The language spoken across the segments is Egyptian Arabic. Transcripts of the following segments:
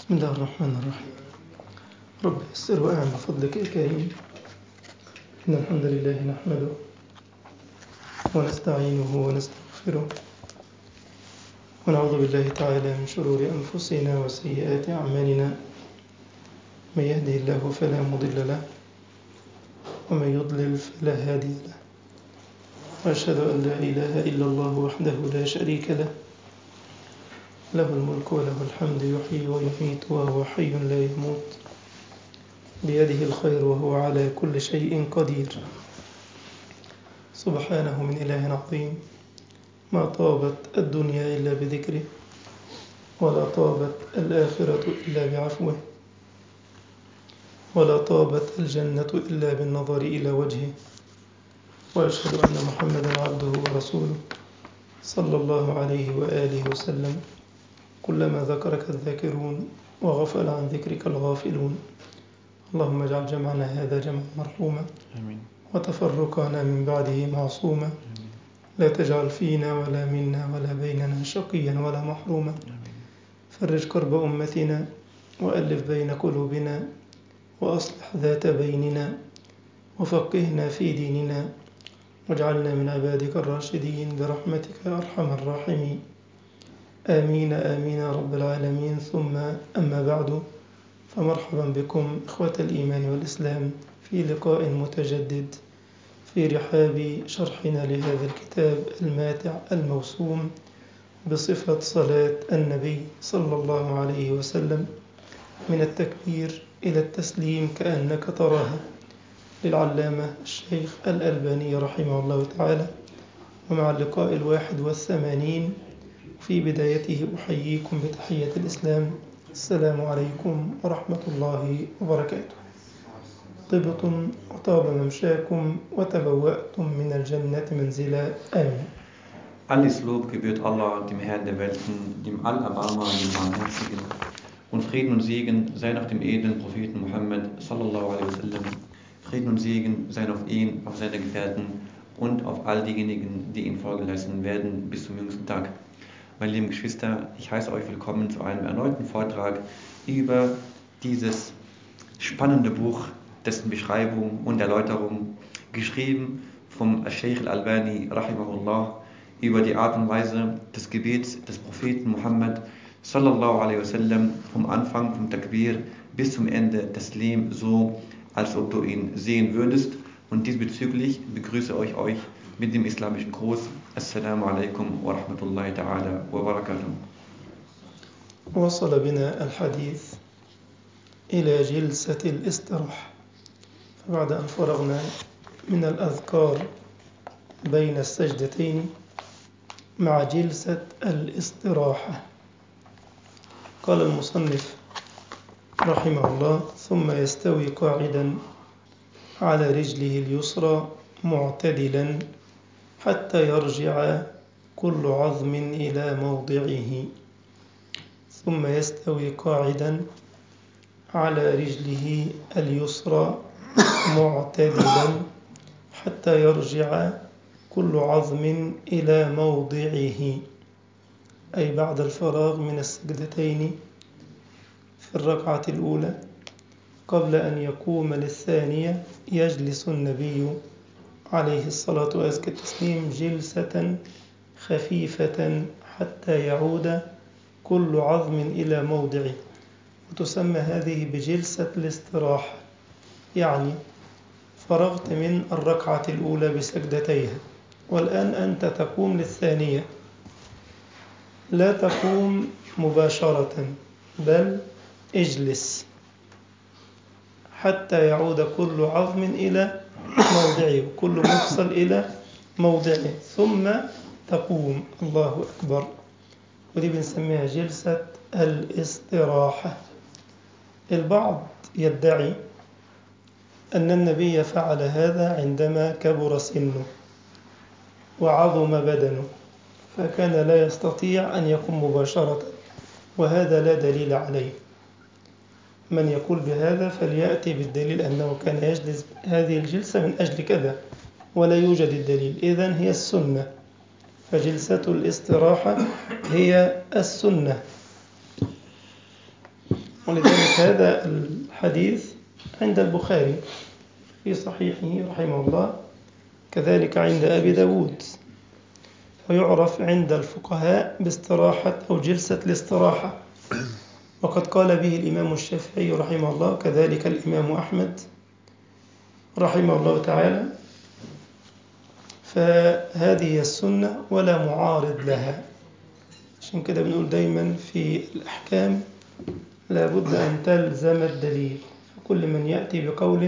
بسم الله الرحمن الرحيم رب يسر وأعن بفضلك يا كريم إن الحمد لله نحمده ونستعينه ونستغفره ونعوذ بالله تعالى من شرور أنفسنا وسيئات أعمالنا من يهده الله فلا مضل له ومن يضلل فلا هادي له وأشهد أن لا إله إلا الله وحده لا شريك له له الملك وله الحمد يحيي ويميت وهو حي لا يموت بيده الخير وهو على كل شيء قدير سبحانه من إله عظيم ما طابت الدنيا إلا بذكره ولا طابت الآخرة إلا بعفوه ولا طابت الجنة إلا بالنظر إلى وجهه وأشهد أن محمدا عبده ورسوله صلى الله عليه وآله وسلم كلما ذكرك الذاكرون وغفل عن ذكرك الغافلون اللهم اجعل جمعنا هذا جمعا مرحوما آمين وتفرقنا من بعده معصوما لا تجعل فينا ولا منا ولا بيننا شقيا ولا محروما آمين فرج كرب أمتنا وألف بين قلوبنا وأصلح ذات بيننا وفقهنا في ديننا واجعلنا من عبادك الراشدين برحمتك يا أرحم الراحمين آمين آمين يا رب العالمين ثم أما بعد فمرحبا بكم إخوة الإيمان والإسلام في لقاء متجدد في رحاب شرحنا لهذا الكتاب الماتع الموسوم بصفة صلاة النبي صلى الله عليه وسلم من التكبير إلى التسليم كأنك تراها للعلامة الشيخ الألباني رحمه الله تعالى ومع اللقاء الواحد والثمانين في بدايته أحييكم بتحية الإسلام السلام عليكم ورحمة الله وبركاته طبتم وطاب ممشاكم وتبوأتم من الجنة منزلا آمين Alles Lob gebührt Allah, dem Herrn der Welten, dem Allerbarmer, dem Barmherzigen. Und Frieden und Segen seien auf dem edlen Propheten Muhammad sallallahu alaihi wasallam. Frieden und Segen seien auf ihn, auf seine Gefährten und auf all diejenigen, die ihm Folge leisten werden bis zum jüngsten Tag. Meine lieben Geschwister, ich heiße euch willkommen zu einem erneuten Vortrag über dieses spannende Buch, dessen Beschreibung und Erläuterung geschrieben vom Sheikh al-Albani rahimahullah über die Art und Weise des Gebets des Propheten Muhammad sallallahu alaihi wasallam vom Anfang vom Takbir bis zum Ende des Lehm so, als ob du ihn sehen würdest. Und diesbezüglich begrüße ich euch mit dem islamischen Gruß. Assalamu alaikum wa rahmatullahi ta'ala wa barakatuh. وصل بنا الحديث إلى جلسة الاستراحة فبعد أن فرغنا من الأذكار بين السجدتين مع جلسة الاستراحة قال المصنف رحمه الله ثم يستوي قاعدا على رجله اليسرى معتدلا حتى يرجع كل عظم إلى موضعه ثم يستوي قاعدا على رجله اليسرى معتدلا حتى يرجع كل عظم إلى موضعه أي بعد الفراغ من السجدتين في الركعة الأولى قبل أن يقوم للثانية يجلس النبي عليه الصلاة وأزكى التسليم جلسة خفيفة حتى يعود كل عظم إلى موضعه وتسمى هذه بجلسة الاستراحة يعني فرغت من الركعة الأولى بسجدتيها والآن أنت تقوم للثانية لا تقوم مباشرة بل اجلس حتى يعود كل عظم إلى موضعه كل مفصل إلى موضعه ثم تقوم الله أكبر ودي بنسميها جلسة الاستراحة البعض يدعي أن النبي فعل هذا عندما كبر سنه وعظم بدنه فكان لا يستطيع أن يقوم مباشرة وهذا لا دليل عليه من يقول بهذا فليأتي بالدليل أنه كان يجلس هذه الجلسة من أجل كذا ولا يوجد الدليل إذن هي السنة فجلسة الاستراحة هي السنة ولذلك هذا الحديث عند البخاري في صحيحه رحمه الله كذلك عند أبي داود ويعرف عند الفقهاء باستراحة أو جلسة الاستراحة وقد قال به الإمام الشافعي رحمه الله كذلك الإمام أحمد رحمه الله تعالى فهذه هي السنة ولا معارض لها عشان كده بنقول دايما في الأحكام لابد أن تلزم الدليل فكل من يأتي بقول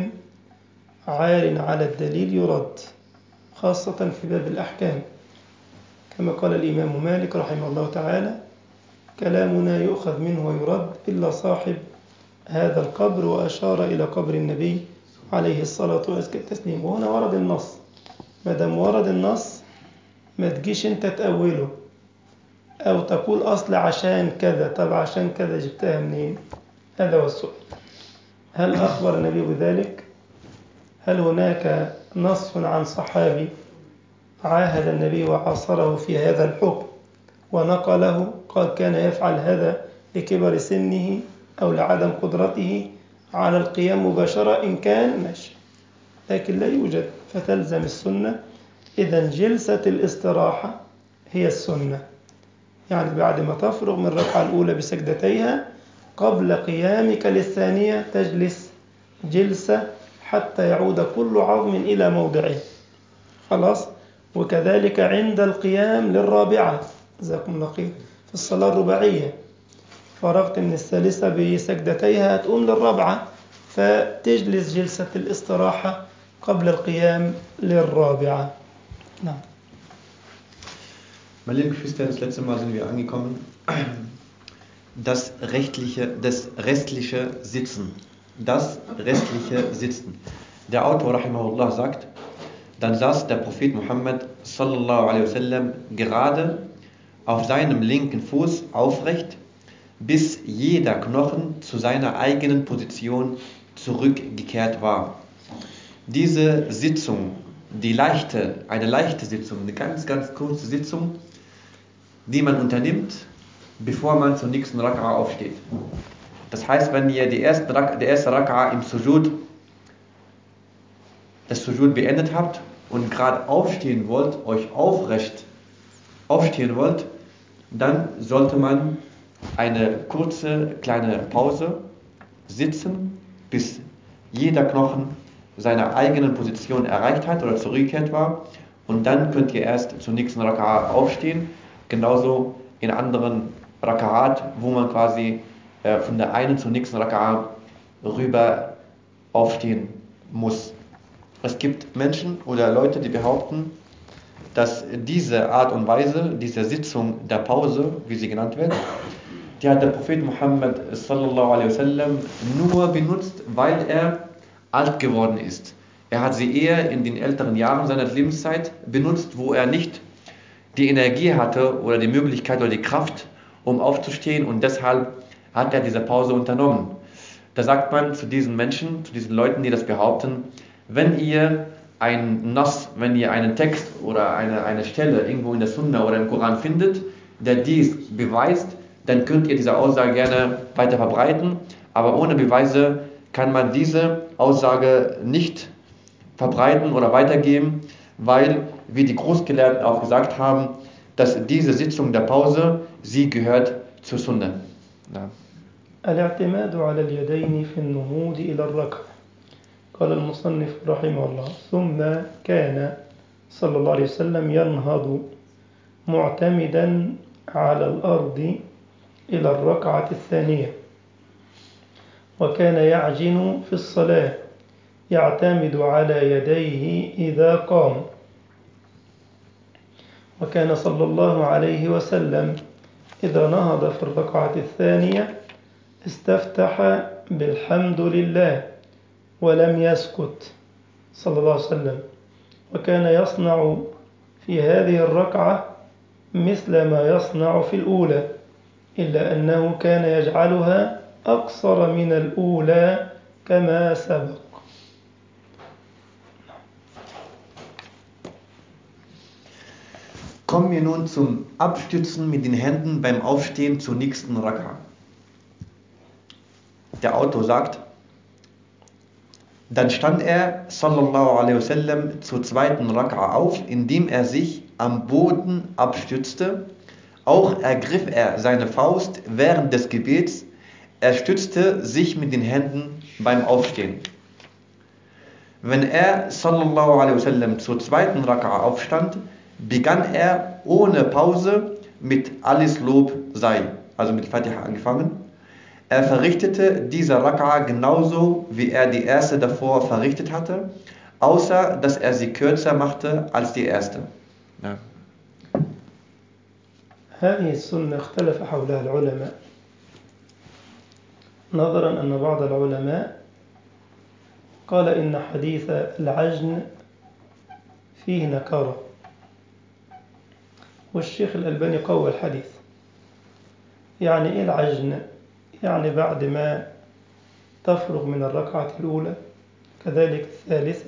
عار على الدليل يرد خاصة في باب الأحكام كما قال الإمام مالك رحمه الله تعالى كلامنا يؤخذ منه ويرد إلا صاحب هذا القبر وأشار إلى قبر النبي عليه الصلاة والتسليم وهنا ورد النص ما دام ورد النص ما تجيش أنت تأوله أو تقول أصل عشان كذا طب عشان كذا جبتها منين هذا هو السؤال هل أخبر النبي بذلك هل هناك نص عن صحابي عاهد النبي وعاصره في هذا الحكم ونقله قال كان يفعل هذا لكبر سنه أو لعدم قدرته على القيام مباشرة إن كان ماشي لكن لا يوجد فتلزم السنة إذا جلسة الاستراحة هي السنة يعني بعد ما تفرغ من الركعة الأولى بسجدتيها قبل قيامك للثانية تجلس جلسة حتى يعود كل عظم إلى موضعه خلاص وكذلك عند القيام للرابعة جزاكم الله خير في الصلاة الرباعية فرغت من الثالثة بسجدتيها تقوم للرابعة فتجلس جلسة الاستراحة قبل القيام للرابعة نعم Meine lieben Geschwister, das letzte Mal sind wir angekommen. Das rechtliche, das restliche Sitzen. Das restliche Sitzen. Der Autor Rahimahullah sagt, dann saß der Prophet Muhammad sallallahu alaihi wasallam gerade auf seinem linken Fuß aufrecht, bis jeder Knochen zu seiner eigenen Position zurückgekehrt war. Diese Sitzung, die leichte, eine leichte Sitzung, eine ganz, ganz kurze Sitzung, die man unternimmt, bevor man zur nächsten Raka'a aufsteht. Das heißt, wenn ihr die erste, der erste Raka'a im Sujud, das Sujud beendet habt und gerade aufstehen wollt, euch aufrecht aufstehen wollt, dann sollte man eine kurze kleine Pause sitzen, bis jeder Knochen seine eigenen Position erreicht hat oder zurückgekehrt war und dann könnt ihr erst zur nächsten Raka'a aufstehen, genauso in anderen Raka'at, wo man quasi äh, von der einen zur nächsten Raka'a rüber aufstehen muss. Es gibt Menschen oder Leute, die behaupten, dass diese Art und Weise, diese Sitzung der Pause, wie sie genannt wird, die hat der Prophet Muhammad sallallahu alaihi wasallam nur benutzt, weil er alt geworden ist. Er hat sie eher in den älteren Jahren seiner Lebenszeit benutzt, wo er nicht die Energie hatte oder die Möglichkeit oder die Kraft, um aufzustehen und deshalb hat er diese Pause unternommen. Da sagt man zu diesen Menschen, zu diesen Leuten, die das behaupten, wenn ihr ein Nass, wenn ihr einen Text oder eine, eine Stelle irgendwo in der Sunna oder im Koran findet, der dies beweist, dann könnt ihr diese Aussage gerne weiter verbreiten, aber ohne Beweise kann man diese Aussage nicht verbreiten oder weitergeben, weil, wie die Großgelehrten auch gesagt haben, dass diese Sitzung der Pause, sie gehört zur Sunna. Ja. الاعتماد على اليدين في النهوض إلى الركعة قال المصنف رحمه الله ثم كان صلى الله عليه وسلم ينهض معتمدا على الأرض إلى الركعة الثانية وكان يعجن في الصلاة يعتمد على يديه إذا قام وكان صلى الله عليه وسلم إذا نهض في الركعة الثانية استفتح بالحمد لله ولم يسكت صلى الله عليه وسلم وكان يصنع في هذه الركعة مثل ما يصنع في الأولى إلا أنه كان يجعلها أقصر من الأولى كما سبق Kommen wir nun zum Abstützen mit den Händen beim Aufstehen zur nächsten Raka. der Autor sagt, dann stand er, sallallahu alaihi wasallam, zur zweiten Raka'a auf, indem er sich am Boden abstützte. Auch ergriff er seine Faust während des Gebets. Er stützte sich mit den Händen beim Aufstehen. Wenn er, sallallahu alaihi wasallam, zur zweiten Raka'a aufstand, begann er ohne Pause mit Alles Lob sei, also mit Fatiha angefangen. Er verrichtete diese Raka'a genauso, wie er die erste davor verrichtet hatte, außer dass er sie kürzer machte als die erste. Ja. هذه السنة اختلف حولها العلماء نظرا أن بعض العلماء قال إن حديث العجن فيه نكارة والشيخ الألباني قوى الحديث يعني إيه العجن يعني بعد ما تفرغ من الركعة الأولى كذلك الثالثة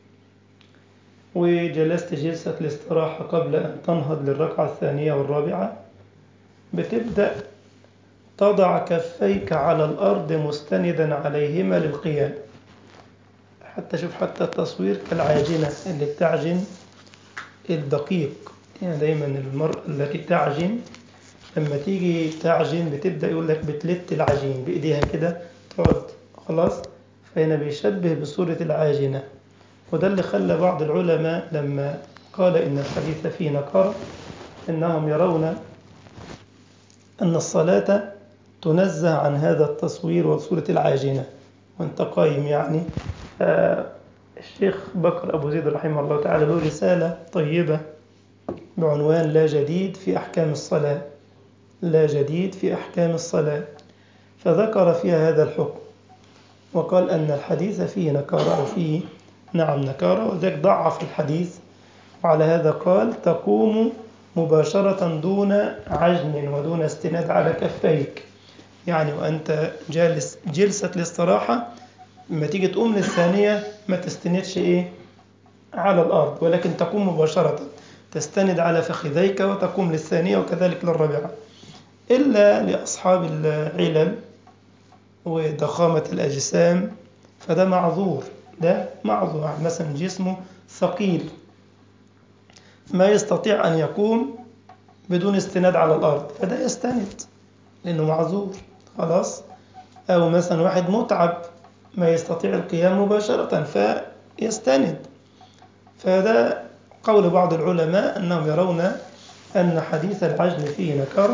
وجلست جلسة الاستراحة قبل أن تنهض للركعة الثانية والرابعة بتبدأ تضع كفيك على الأرض مستندا عليهما للقيام حتى شوف حتى التصوير كالعاجنة اللي بتعجن الدقيق يعني دايما المرأة التي تعجن لما تيجي تعجن بتبدأ يقول لك بتلت العجين بإيديها كده تقعد خلاص فهنا بيشبه بصورة العاجنة وده اللي خلى بعض العلماء لما قال إن الحديث فيه نكارة إنهم يرون أن الصلاة تنزه عن هذا التصوير وصورة العاجنة وانت قايم يعني آه الشيخ بكر أبو زيد رحمه الله تعالى له رسالة طيبة بعنوان لا جديد في أحكام الصلاة لا جديد في أحكام الصلاة فذكر فيها هذا الحكم وقال أن الحديث فيه نكارة أو فيه نعم نكارة وذلك ضعف الحديث وعلى هذا قال تقوم مباشرة دون عجن ودون استناد على كفيك يعني وأنت جالس جلسة الاستراحة لما تيجي تقوم للثانية ما تستندش إيه على الأرض ولكن تقوم مباشرة تستند على فخذيك وتقوم للثانية وكذلك للرابعة إلا لأصحاب العلل وضخامة الأجسام فده معذور ده معذور مثلا جسمه ثقيل ما يستطيع أن يقوم بدون استناد على الأرض فده يستند لأنه معذور خلاص أو مثلا واحد متعب ما يستطيع القيام مباشرة فيستند فده قول بعض العلماء أنهم يرون أن حديث العجل فيه نكرة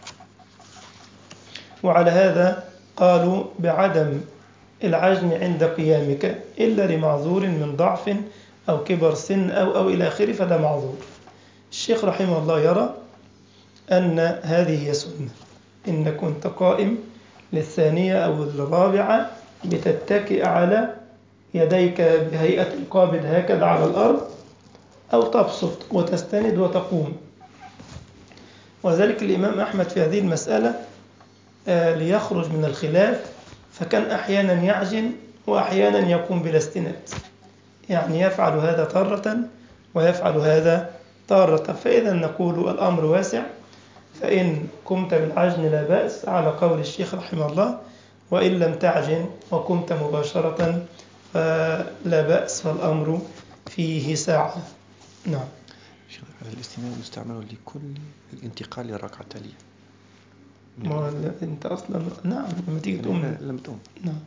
وعلى هذا قالوا بعدم العجن عند قيامك إلا لمعذور من ضعف أو كبر سن أو أو إلى آخره فده معذور الشيخ رحمه الله يرى أن هذه هي سنة إن كنت قائم للثانية أو الرابعة بتتكئ على يديك بهيئة القابض هكذا على الأرض أو تبسط وتستند وتقوم وذلك الإمام أحمد في هذه المسألة ليخرج من الخلاف فكان أحيانا يعجن وأحيانا يقوم بلا استناد يعني يفعل هذا تارة ويفعل هذا تارة فإذا نقول الأمر واسع فإن قمت بالعجن لا بأس على قول الشيخ رحمه الله وإن لم تعجن وقمت مباشرة فلا بأس فالأمر فيه ساعة نعم الاستناد مستعمل لكل الانتقال للركعة التالية ما انت اصلا نعم لما تيجي تقوم لما تقوم نعم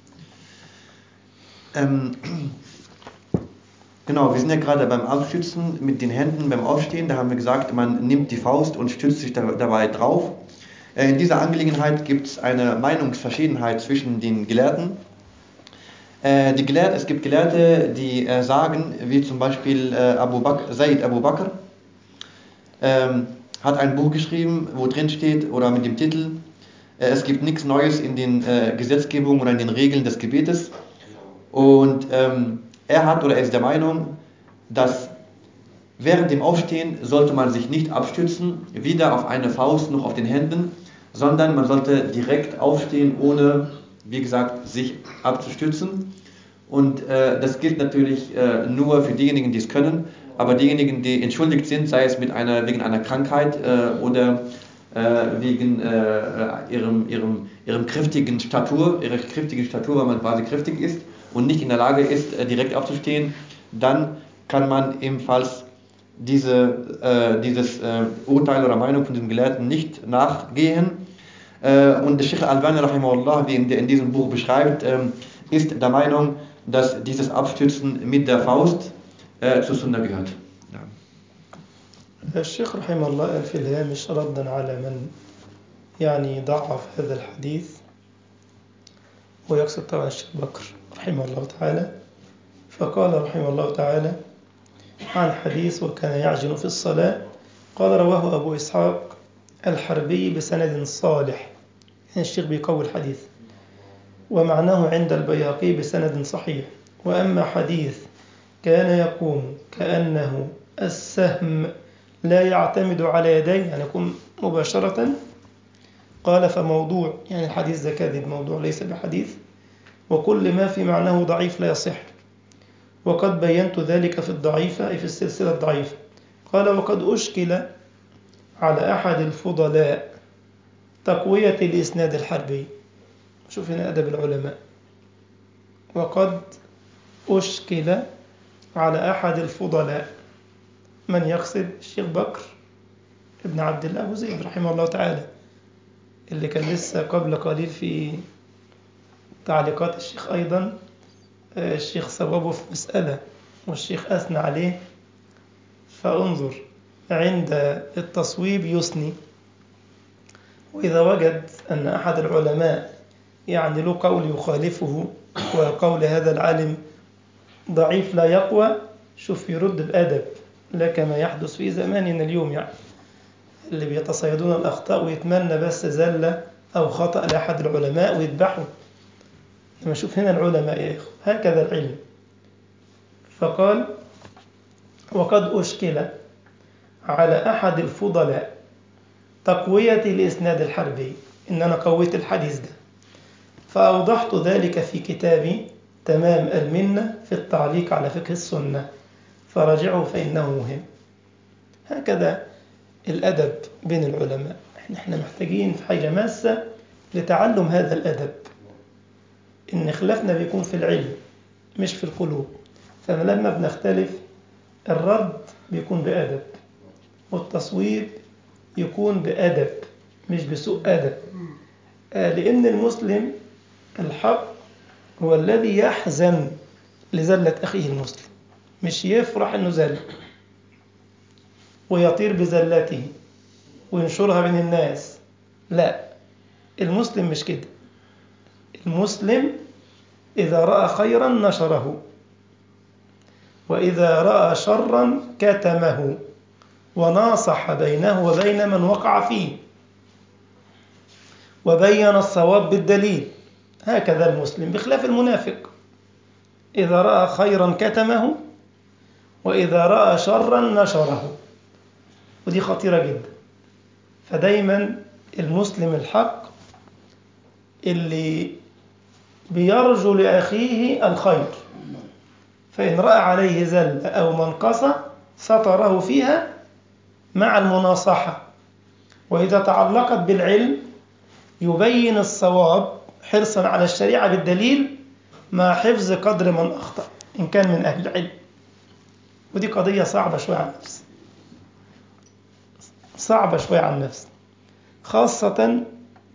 Ähm, genau, wir sind ja gerade beim Aufstützen mit den Händen beim Aufstehen. Da haben wir gesagt, man nimmt die Faust und stützt sich dabei drauf. Äh, in dieser Angelegenheit gibt es eine Meinungsverschiedenheit zwischen den Gelehrten. Äh, die Gelehrten es gibt Gelehrte, die äh, sagen, wie zum Beispiel Abu Bakr, Said Abu Bakr, ähm, hat ein Buch geschrieben, wo drin steht, oder mit dem Titel, es gibt nichts Neues in den Gesetzgebungen oder in den Regeln des Gebetes. Und ähm, er hat oder er ist der Meinung, dass während dem Aufstehen sollte man sich nicht abstützen, weder auf eine Faust noch auf den Händen, sondern man sollte direkt aufstehen, ohne, wie gesagt, sich abzustützen. Und äh, das gilt natürlich äh, nur für diejenigen, die es können, aber diejenigen, die entschuldigt sind, sei es mit einer, wegen einer Krankheit äh, oder äh, wegen äh, ihrem, ihrem, ihrem kräftigen Statur, ihrer kräftigen Statur, weil man quasi kräftig ist und nicht in der Lage ist, äh, direkt aufzustehen, dann kann man ebenfalls diese, äh, dieses äh, Urteil oder Meinung von diesem Gelehrten nicht nachgehen. Äh, und der Sheikh Al-Albani, rahimahullah, wie in, in diesem Buch beschreibt, ähm, ist der Meinung, dass dieses Abstützen mit der Faust äh, zu Sunna gehört. Ja. الشيخ رحمه الله قال في الهامش ردا على من يعني ضعف هذا الحديث ويقصد طبعا الشيخ بكر رحمه الله تعالى فقال رحمه الله تعالى عن حديث وكان يعجن في الصلاة قال رواه أبو إسحاق الحربي بسند صالح يعني الشيخ بيقوي الحديث ومعناه عند البياقي بسند صحيح وأما حديث كان يقوم كأنه السهم لا يعتمد على يديه يعني يكون مباشرة قال فموضوع يعني الحديث ده كاذب موضوع ليس بحديث وكل ما في معناه ضعيف لا يصح وقد بينت ذلك في الضعيفة أي في السلسلة الضعيفة قال وقد أشكل على أحد الفضلاء تقوية الإسناد الحربي شوف هنا أدب العلماء وقد أشكل على أحد الفضلاء من يقصد الشيخ بكر ابن عبد الله أبو زيد رحمه الله تعالى اللي كان لسه قبل قليل في تعليقات الشيخ أيضا الشيخ صوابه في مسألة والشيخ أثنى عليه فانظر عند التصويب يثني وإذا وجد أن أحد العلماء يعني له قول يخالفه وقول هذا العالم ضعيف لا يقوى شوف يرد بأدب لا كما يحدث في زماننا اليوم يعني اللي بيتصيدون الأخطاء ويتمنى بس زلة أو خطأ لأحد العلماء ويذبحوا لما شوف هنا العلماء يا إخوة هكذا العلم فقال وقد أشكل على أحد الفضلاء تقوية الإسناد الحربي إن أنا قويت الحديث ده فأوضحت ذلك في كتابي تمام المنة في التعليق على فقه السنة فراجعه فإنه مهم هكذا الأدب بين العلماء احنا محتاجين في حاجة ماسة لتعلم هذا الأدب إن خلافنا بيكون في العلم مش في القلوب فلما بنختلف الرد بيكون بأدب والتصويب يكون بأدب مش بسوء أدب لأن المسلم الحق هو الذي يحزن لزلة أخيه المسلم مش يفرح إنه زل ويطير بزلته وينشرها بين الناس لا المسلم مش كده المسلم إذا رأى خيرا نشره وإذا رأى شرا كتمه وناصح بينه وبين من وقع فيه وبين الصواب بالدليل هكذا المسلم بخلاف المنافق إذا رأى خيرا كتمه وإذا رأى شرا نشره ودي خطيرة جدا فدايما المسلم الحق اللي بيرجو لأخيه الخير فإن رأى عليه زل أو منقصة سطره فيها مع المناصحة وإذا تعلقت بالعلم يبين الصواب حرصا على الشريعة بالدليل مع حفظ قدر من أخطأ إن كان من أهل العلم ودي قضية صعبة شوية عن النفس صعبة شوية عن النفس خاصة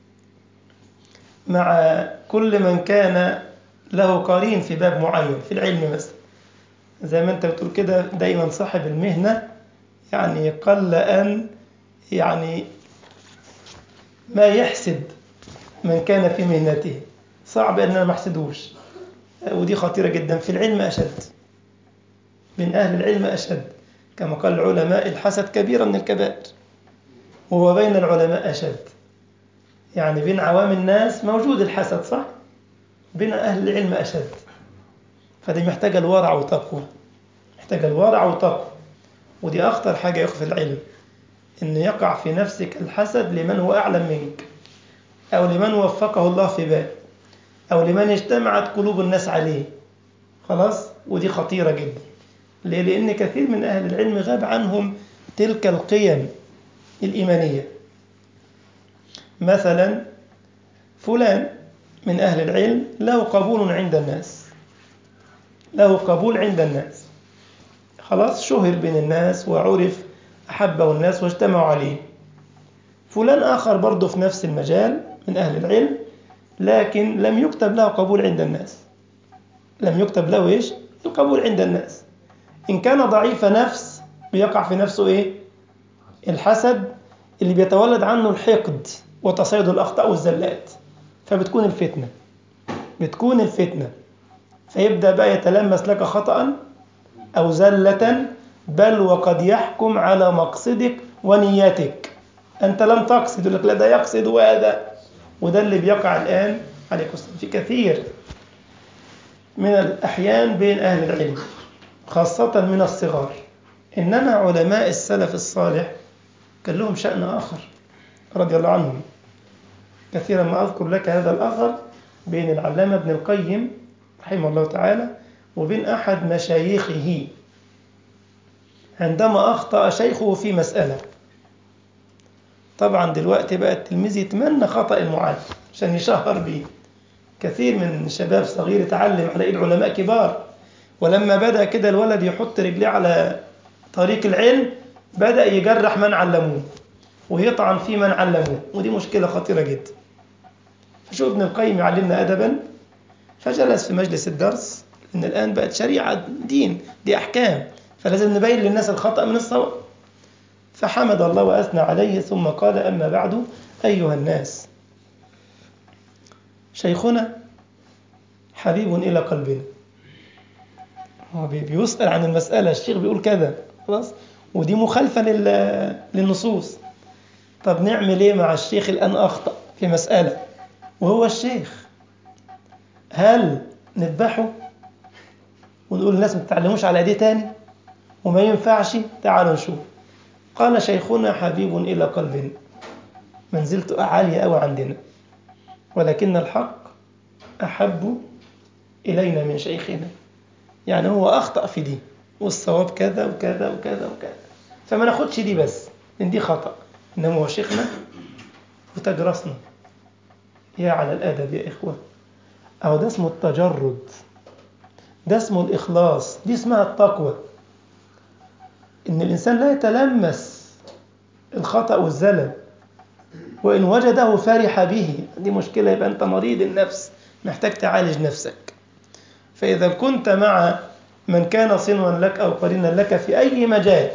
مع كل من كان له قرين في باب معين في العلم مثلا زي ما انت بتقول كده دايما صاحب المهنة يعني قل أن يعني ما يحسد من كان في مهنته صعب أن ما احسدوش ودي خطيرة جدا في العلم أشد من أهل العلم أشد كما قال العلماء الحسد كبيرة من الكبائر وهو بين العلماء أشد يعني بين عوام الناس موجود الحسد صح؟ بين أهل العلم أشد فدي محتاجة الورع وتقوى محتاجة الورع وتقوى ودي أخطر حاجة يخفي العلم إن يقع في نفسك الحسد لمن هو أعلم منك أو لمن وفقه الله في باب أو لمن اجتمعت قلوب الناس عليه خلاص ودي خطيرة جدا ليه؟ لأن كثير من أهل العلم غاب عنهم تلك القيم الإيمانية مثلا فلان من أهل العلم له قبول عند الناس له قبول عند الناس خلاص شهر بين الناس وعرف أحبه الناس واجتمعوا عليه فلان آخر برضه في نفس المجال من أهل العلم لكن لم يكتب له قبول عند الناس لم يكتب له إيش؟ القبول عند الناس إن كان ضعيف نفس بيقع في نفسه إيه؟ الحسد اللي بيتولد عنه الحقد وتصيد الأخطاء والزلات فبتكون الفتنة بتكون الفتنة فيبدأ بقى يتلمس لك خطأ أو زلة بل وقد يحكم على مقصدك ونيتك أنت لم تقصد يقول لك لا ده يقصد وهذا وده اللي بيقع الآن عليكم السلام في كثير من الأحيان بين أهل العلم خاصة من الصغار إنما علماء السلف الصالح كان لهم شأن آخر رضي الله عنهم كثيرا ما أذكر لك هذا الأثر بين العلامة ابن القيم رحمه الله تعالى وبين أحد مشايخه عندما أخطأ شيخه في مسألة طبعا دلوقتي بقى التلميذ يتمنى خطأ المعلم عشان يشهر بيه كثير من شباب صغير اتعلم على ايد علماء كبار ولما بدا كده الولد يحط رجليه على طريق العلم بدا يجرح من علموه ويطعن في من علموه ودي مشكله خطيره جدا فشو ابن القيم يعلمنا ادبا فجلس في مجلس الدرس ان الان بقت شريعه دين دي احكام فلازم نبين للناس الخطا من الصواب فحمد الله واثنى عليه ثم قال اما بعد ايها الناس شيخنا حبيب إلى قلبنا هو بيسأل عن المسألة الشيخ بيقول كذا خلاص ودي مخالفة للنصوص طب نعمل ايه مع الشيخ الآن أخطأ في مسألة وهو الشيخ هل نذبحه ونقول للناس ما تتعلموش على دي تاني وما ينفعش تعالوا نشوف قال شيخنا حبيب إلى قلبنا منزلته عالية أوي عندنا ولكن الحق أحب إلينا من شيخنا يعني هو أخطأ في دي والصواب كذا وكذا وكذا وكذا فما ناخدش دي بس لأن دي خطأ إنما هو شيخنا وتاج راسنا يا على الأدب يا إخوة أو ده اسمه التجرد ده اسمه الإخلاص دي اسمها التقوى إن الإنسان لا يتلمس الخطأ والزلل وإن وجده فرح به دي مشكلة يبقى أنت مريض النفس محتاج تعالج نفسك فإذا كنت مع من كان صنوا لك أو قرينا لك في أي مجال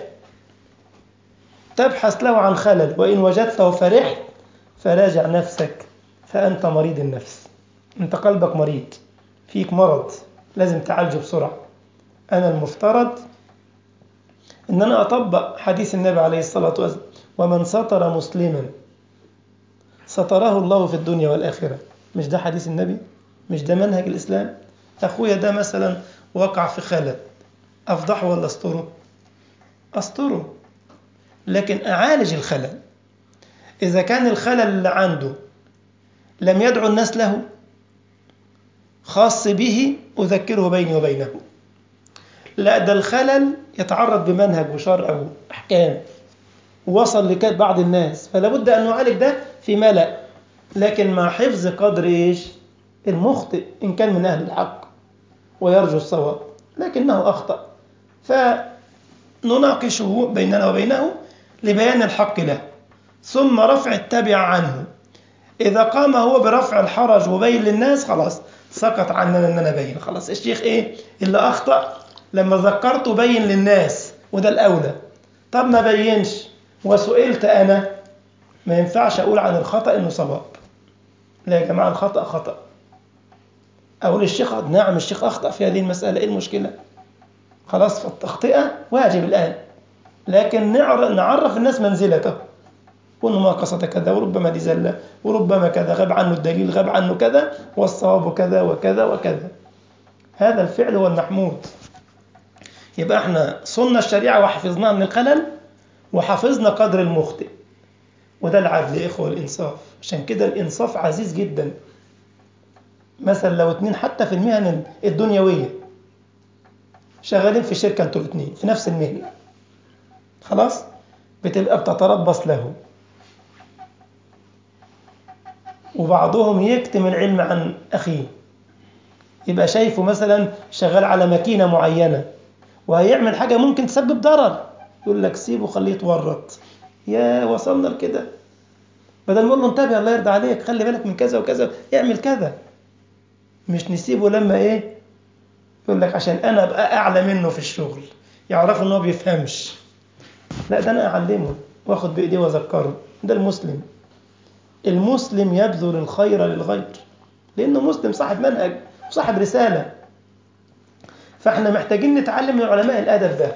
تبحث له عن خلل وإن وجدته فرحت فراجع نفسك فأنت مريض النفس أنت قلبك مريض فيك مرض لازم تعالجه بسرعة أنا المفترض أن أنا أطبق حديث النبي عليه الصلاة والسلام ومن سطر مسلما ستره الله في الدنيا والآخرة مش ده حديث النبي مش ده منهج الإسلام أخويا ده مثلا وقع في خلل أفضحه ولا أستره أستره لكن أعالج الخلل إذا كان الخلل اللي عنده لم يدعو الناس له خاص به أذكره بيني وبينه لا ده الخلل يتعرض بمنهج وشرع وأحكام ووصل لبعض الناس فلا بد أن نعالج ده في ملأ لكن مع حفظ قدر إيش المخطئ إن كان من أهل الحق ويرجو الصواب لكنه أخطأ فنناقشه بيننا وبينه لبيان الحق له ثم رفع التبع عنه إذا قام هو برفع الحرج وبين للناس خلاص سقط عننا أن أنا بين خلاص الشيخ إيه اللي أخطأ لما ذكرته بين للناس وده الأولى طب ما بينش وسئلت أنا ما ينفعش أقول عن الخطأ إنه صواب لا يا جماعة الخطأ خطأ أقول الشيخ نعم الشيخ أخطأ في هذه المسألة إيه المشكلة خلاص فالتخطئة واجب الآن لكن نعرف الناس منزلته وأنه ما قصد كذا وربما دي زلة وربما كذا غاب عنه الدليل غاب عنه كذا والصواب كذا وكذا وكذا هذا الفعل هو المحمود يبقى احنا صننا الشريعة وحفظناها من الخلل وحفظنا قدر المخطئ وده العدل يا إخوة الإنصاف عشان كده الإنصاف عزيز جدا مثلا لو اتنين حتى في المهن الدنيوية شغالين في شركة انتوا الاتنين في نفس المهنة خلاص بتبقى بتتربص له وبعضهم يكتم العلم عن أخيه يبقى شايفه مثلا شغال على ماكينة معينة وهيعمل حاجة ممكن تسبب ضرر يقول لك سيبه خليه يتورط يا وصلنا لكده بدل ما نقول له انتبه الله يرضى عليك خلي بالك من كذا وكذا اعمل كذا مش نسيبه لما ايه يقول لك عشان انا ابقى اعلى منه في الشغل يعرفوا ان هو بيفهمش لا ده انا اعلمه واخد بايديه واذكره ده المسلم المسلم يبذل الخير للغير لانه مسلم صاحب منهج وصاحب رساله فاحنا محتاجين نتعلم من علماء الادب ده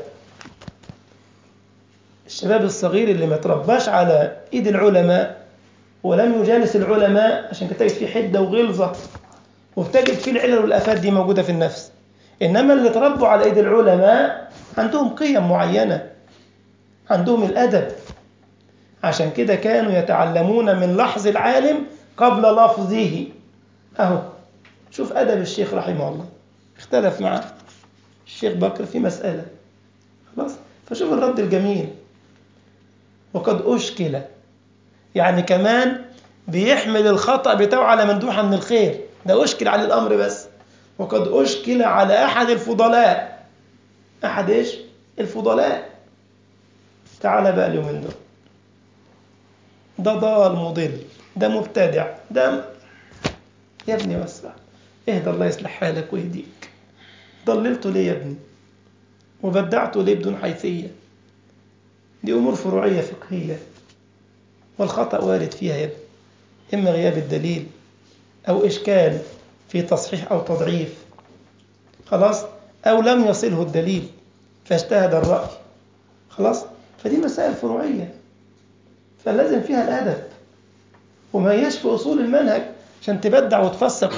الشباب الصغير اللي ما ترباش على ايد العلماء ولم يجالس العلماء عشان كده تجد فيه حده وغلظه وبتجد فيه العلل والافات دي موجوده في النفس انما اللي تربوا على ايد العلماء عندهم قيم معينه عندهم الادب عشان كده كانوا يتعلمون من لحظ العالم قبل لفظه اهو شوف ادب الشيخ رحمه الله اختلف مع الشيخ بكر في مساله خلاص فشوف الرد الجميل وقد اشكل يعني كمان بيحمل الخطأ بتاعه على مندوحة من الخير ده أشكل على الأمر بس وقد أشكل على أحد الفضلاء أحد إيش؟ الفضلاء تعال بقى اليومين دول ده ضال مضل ده مبتدع ده يا ابني وسع اهدى الله يصلح حالك ويهديك ضللته ليه يا ابني وبدعته ليه بدون حيثية دي أمور فروعية فقهية والخطأ وارد فيها يا ابني إما غياب الدليل أو إشكال في تصحيح أو تضعيف خلاص أو لم يصله الدليل فاجتهد الرأي خلاص فدي مسائل فروعية فلازم فيها الأدب وما هياش في أصول المنهج عشان تبدع وتفسق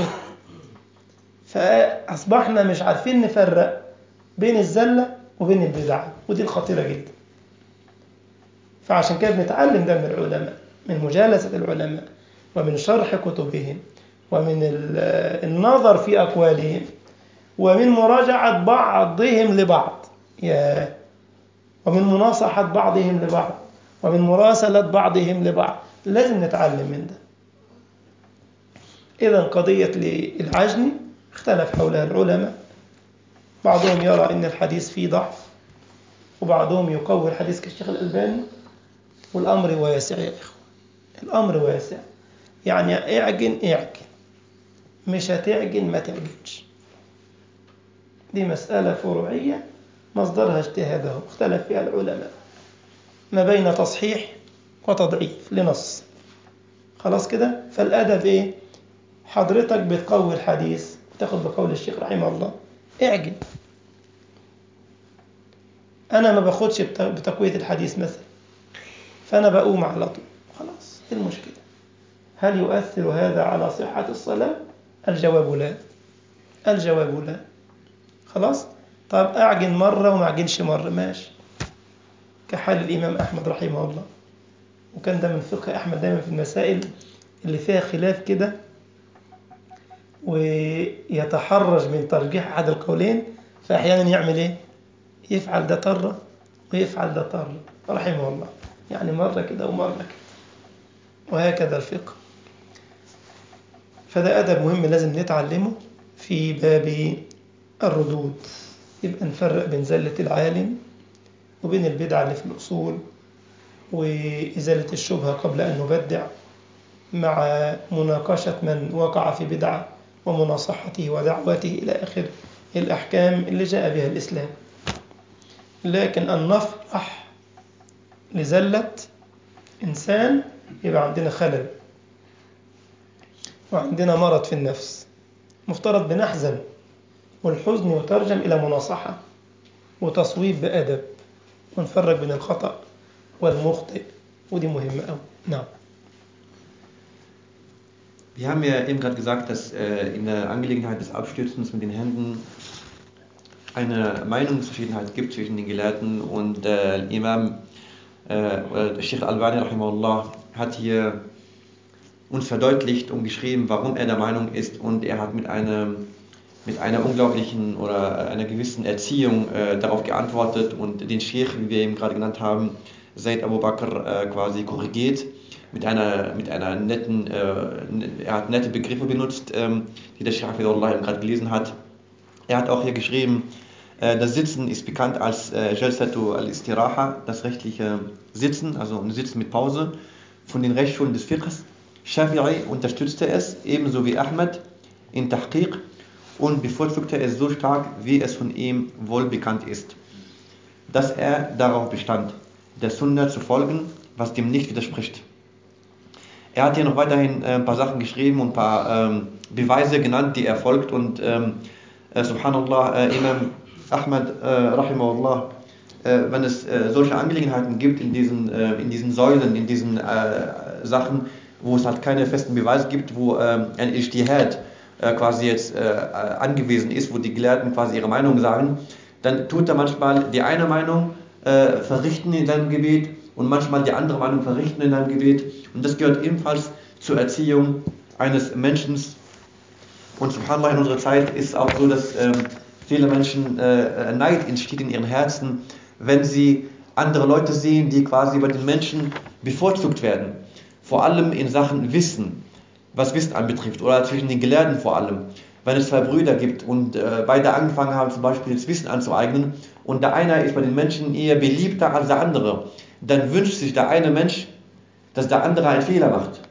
فأصبحنا مش عارفين نفرق بين الزلة وبين البدعة ودي الخطيرة جدا فعشان كده بنتعلم ده من العلماء من مجالسة العلماء ومن شرح كتبهم ومن النظر في أقوالهم ومن مراجعة بعضهم لبعض يا ومن مناصحة بعضهم لبعض ومن مراسلة بعضهم لبعض لازم نتعلم من ده إذا قضية العجن اختلف حولها العلماء بعضهم يرى أن الحديث فيه ضعف وبعضهم يقوي الحديث كالشيخ الألباني والأمر واسع يا إخوة الأمر واسع يعني اعجن اعجن مش هتعجن ما تعجنش دي مسألة فروعية مصدرها اجتهاده اختلف فيها العلماء ما بين تصحيح وتضعيف لنص خلاص كده فالأدب إيه حضرتك بتقوي الحديث تاخد بقول الشيخ رحمه الله اعجن أنا ما باخدش بتقوية الحديث مثلا فأنا بقوم على طول خلاص إيه المشكلة هل يؤثر هذا على صحة الصلاة الجواب لا الجواب لا خلاص طب أعجن مرة وما أعجنش مرة ماشي كحال الإمام أحمد رحمه الله وكان ده من فقه أحمد دايما في المسائل اللي فيها خلاف كده ويتحرج من ترجيح أحد القولين فأحيانا يعمل إيه يفعل ده طرة ويفعل ده طرة رحمه الله يعني مرة كده ومرة كده وهكذا الفقه فده أدب مهم لازم نتعلمه في باب الردود يبقى نفرق بين زلة العالم وبين البدعة اللي في الأصول وإزالة الشبهة قبل أن نبدع مع مناقشة من وقع في بدعة ومناصحته ودعوته إلى آخر الأحكام اللي جاء بها الإسلام لكن أن نفرح لزلة إنسان يبقى عندنا خلل وعندنا مرض في النفس مفترض بنحزن والحزن يترجم إلى مناصحة وتصويب بأدب ونفرق بين الخطأ والمخطئ ودي مهمة أوي نعم Wir haben ja eben gerade gesagt, dass äh, in der Angelegenheit des Abstürzens mit den Händen eine Meinungsverschiedenheit gibt zwischen den Gelehrten und äh, Imam äh, oder Sheikh Al-Bani rahimahullah hat hier uns verdeutlicht und geschrieben, warum er der Meinung ist und er hat mit einer, mit einer unglaublichen oder einer gewissen Erziehung äh, darauf geantwortet und den Sheikh, wie wir eben gerade genannt haben, Zaid Abu Bakr äh, quasi korrigiert mit einer, mit einer netten, äh, er hat nette Begriffe benutzt, ähm, die der Sheikh Hafidullah gerade gelesen hat. Er hat auch hier geschrieben, äh, das Sitzen ist bekannt als äh, Jalsatu al-Istiraha, das rechtliche Sitzen, also ein Sitzen mit Pause, von den Rechtsschulen des Fiqhs. Shafi'i unterstützte es, ebenso wie Ahmed in Tahqiq und bevorzugte es so stark, wie es von ihm wohl bekannt ist, dass er darauf bestand, der Sunna zu folgen, was dem nicht widerspricht. Er hat hier noch weiterhin äh, ein paar Sachen geschrieben und ein paar ähm, Beweise genannt, die er folgt und ähm, äh, subhanallah, äh, Imam Ahmad äh, rahimahullah, äh, wenn es äh, solche Angelegenheiten gibt in diesen, äh, in diesen Säulen, in diesen äh, Sachen, wo es halt keine festen Beweise gibt, wo ähm, ein Ijtihad äh, quasi jetzt äh, angewiesen ist, wo die Gelehrten quasi ihre Meinung sagen, dann tut er manchmal die eine Meinung äh, verrichten in seinem Gebet und manchmal die andere Meinung verrichten in seinem Gebet. Und das gehört ebenfalls zur Erziehung eines Menschen. Und subhanallah, in unserer Zeit ist es auch so, dass ähm, viele Menschen äh, Neid entsteht in ihren Herzen, wenn sie andere Leute sehen, die quasi bei den Menschen bevorzugt werden. Vor allem in Sachen Wissen, was Wissen anbetrifft, oder zwischen den Gelehrten vor allem. Wenn es zwei Brüder gibt und äh, beide angefangen haben, zum Beispiel das Wissen anzueignen, und der eine ist bei den Menschen eher beliebter als der andere, dann wünscht sich der eine Mensch, dass der andere einen Fehler macht.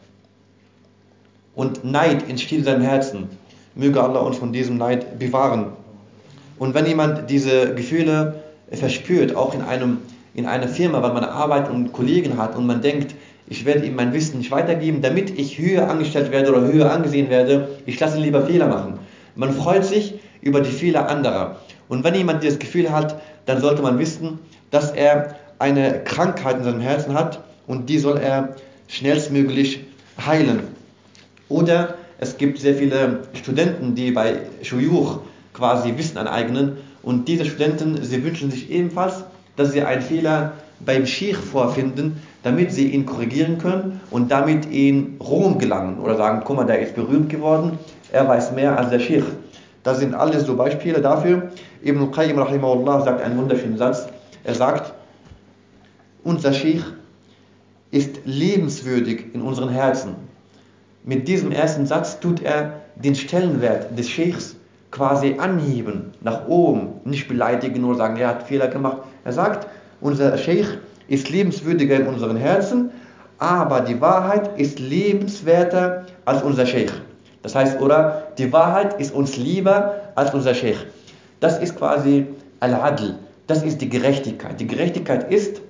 Und Neid entsteht in seinem Herzen. Möge Allah uns von diesem Neid bewahren. Und wenn jemand diese Gefühle verspürt, auch in, einem, in einer Firma, weil man Arbeit und Kollegen hat und man denkt, ich werde ihm mein Wissen nicht weitergeben, damit ich höher angestellt werde oder höher angesehen werde, ich lasse ihn lieber Fehler machen. Man freut sich über die Fehler anderer. Und wenn jemand dieses Gefühl hat, dann sollte man wissen, dass er eine Krankheit in seinem Herzen hat und die soll er schnellstmöglich heilen. Oder es gibt sehr viele Studenten, die bei Shuyuch quasi Wissen aneignen und diese Studenten, sie wünschen sich ebenfalls, dass sie einen Fehler beim Sheikh vorfinden, damit sie ihn korrigieren können und damit in Ruhm gelangen oder sagen, guck mal, der ist berühmt geworden, er weiß mehr als der Sheikh. Das sind alles so Beispiele dafür. Ibn Qayyim rahimahullah sagt einen wunderschönen Satz. Er sagt, unser Sheikh ist lebenswürdig in unseren Herzen. Mit diesem ersten Satz tut er den Stellenwert des Sheikhs quasi anheben, nach oben, nicht beleidigen oder sagen, er hat Fehler gemacht. Er sagt, unser Sheikh ist lebenswürdiger in unseren Herzen, aber die Wahrheit ist lebenswerter als unser Sheikh. Das heißt, oder die Wahrheit ist uns lieber als unser Sheikh. Das ist quasi Al-Adl, das ist die Gerechtigkeit. Die Gerechtigkeit ist,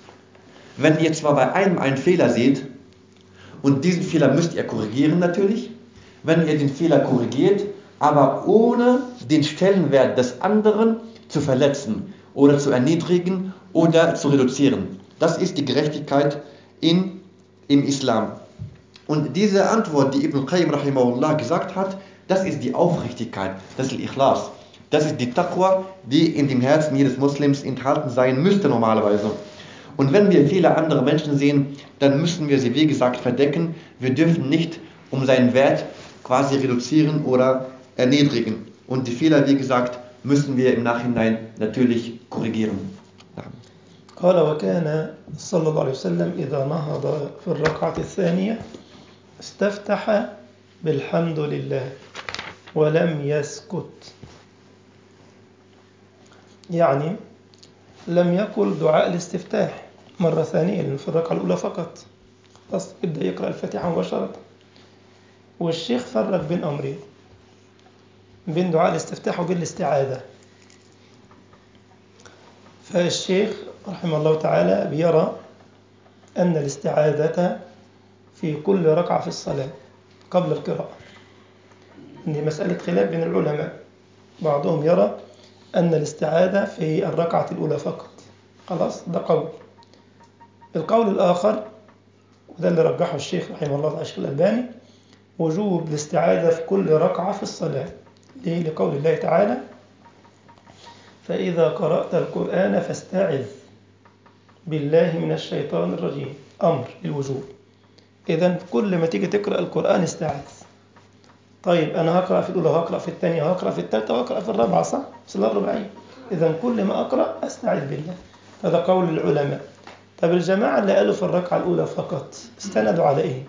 wenn ihr zwar bei einem einen Fehler seht, und diesen Fehler müsst ihr korrigieren natürlich, wenn ihr den Fehler korrigiert, aber ohne den Stellenwert des anderen zu verletzen oder zu erniedrigen oder zu reduzieren. Das ist die Gerechtigkeit in, im Islam. Und diese Antwort, die Ibn Qayyim rahimahullah gesagt hat, das ist die Aufrichtigkeit, das ist Ikhlas. Das ist die Taqwa, die in dem Herzen jedes Muslims enthalten sein müsste normalerweise. Und wenn wir viele andere Menschen sehen, dann müssen wir sie, wie gesagt, verdecken. Wir dürfen nicht um seinen Wert quasi reduzieren oder erniedrigen. Und die Fehler, wie gesagt, müssen wir im Nachhinein natürlich korrigieren. قال وكان صلى الله عليه وسلم إذا نهض في الركعة الثانية استفتح بالحمد لله ولم يسكت يعني لم يقل دعاء الاستفتاح مرة ثانية لأنه في الركعة الأولى فقط خلاص يبدأ يقرأ الفاتحة مباشرة والشيخ فرق بين أمرين بين دعاء الاستفتاح وبين الاستعاذة فالشيخ رحمه الله تعالى بيرى أن الاستعاذة في كل ركعة في الصلاة قبل القراءة دي مسألة خلاف بين العلماء بعضهم يرى أن الاستعاذة في الركعة الأولى فقط خلاص ده قول القول الآخر وده اللي رجحه الشيخ رحمه الله الشيخ الألباني وجوب الاستعاذة في كل ركعة في الصلاة ليه؟ لقول الله تعالى فإذا قرأت القرآن فاستعذ بالله من الشيطان الرجيم أمر للوجوب إذا كل ما تيجي تقرأ القرآن استعذ طيب أنا هقرأ في الأولى هقرأ في الثانية هقرأ في الثالثة وهقرأ في الرابعة صح؟ صلاة الرباعية إذا كل ما أقرأ أستعذ بالله هذا قول العلماء طب الجماعة اللي قالوا في الركعة الأولى فقط استندوا على إيه؟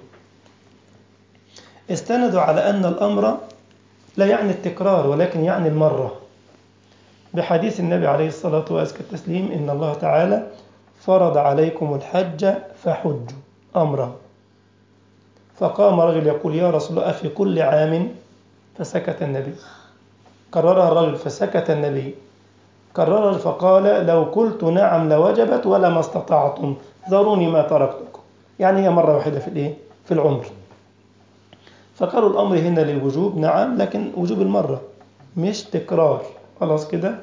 استندوا على أن الأمر لا يعني التكرار ولكن يعني المرة بحديث النبي عليه الصلاة وأزكى التسليم إن الله تعالى فرض عليكم الحج فحجوا أمرا فقام رجل يقول يا رسول الله أفي كل عام فسكت النبي كررها الرجل فسكت النبي كررها فقال لو قلت نعم لوجبت ولا ما استطعتم ذروني ما تركتكم يعني هي مرة واحدة في الإيه؟ في العمر فقالوا الأمر هنا للوجوب نعم لكن وجوب المرة مش تكرار خلاص كده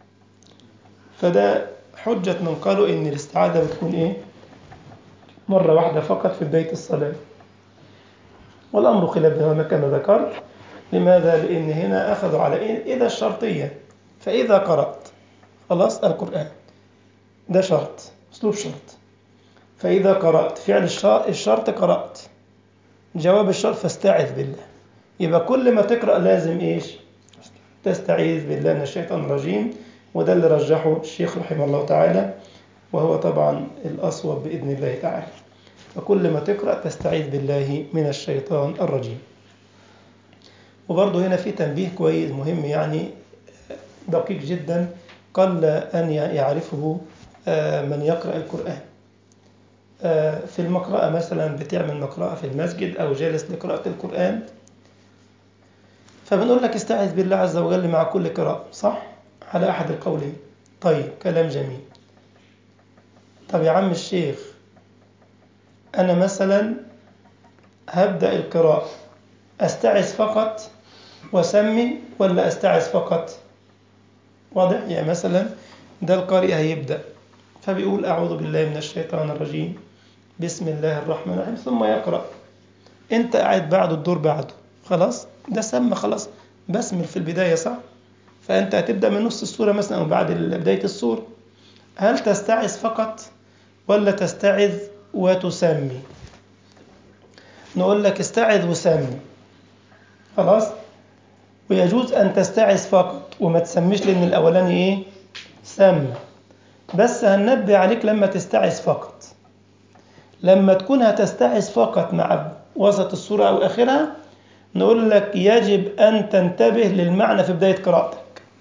فده حجة من قالوا إن الاستعاذة بتكون إيه مرة واحدة فقط في بداية الصلاة والأمر خلاف ما كما ذكرت لماذا؟ لأن هنا أخذوا على إيه؟ إذا الشرطية فإذا قرأت خلاص القرآن ده شرط أسلوب شرط فإذا قرأت فعل الشرط قرأت جواب الشرط فاستعذ بالله يبقى كل ما تقرأ لازم إيش تستعيذ بالله من الشيطان الرجيم وده اللي رجحه الشيخ رحمه الله تعالى وهو طبعا الأصوب بإذن الله تعالى فكل ما تقرأ تستعيذ بالله من الشيطان الرجيم وبرضه هنا في تنبيه كويس مهم يعني دقيق جدا قل أن يعرفه من يقرأ القرآن في المقرأة مثلا بتعمل مقرأة في المسجد أو جالس لقراءة القرآن فبنقول لك استعذ بالله عز وجل مع كل قراءة صح؟ على أحد القولين طيب كلام جميل طب يا عم الشيخ أنا مثلا هبدأ القراءة أستعذ فقط وسمي ولا أستعذ فقط واضح يعني مثلا ده القارئ هيبدأ فبيقول أعوذ بالله من الشيطان الرجيم بسم الله الرحمن الرحيم ثم يقرأ أنت قاعد بعده الدور بعده خلاص ده سمى خلاص بسمل في البداية صح فأنت هتبدأ من نص السورة مثلا أو بعد بداية السورة هل تستعذ فقط ولا تستعذ وتسمي نقول لك استعذ وسمي خلاص ويجوز أن تستعذ فقط وما تسميش لأن الأولاني إيه سمى بس هننبه عليك لما تستعذ فقط لما تكون هتستعذ فقط مع وسط السورة أو آخرها نقول لك يجب أن تنتبه للمعنى في بداية قراءتك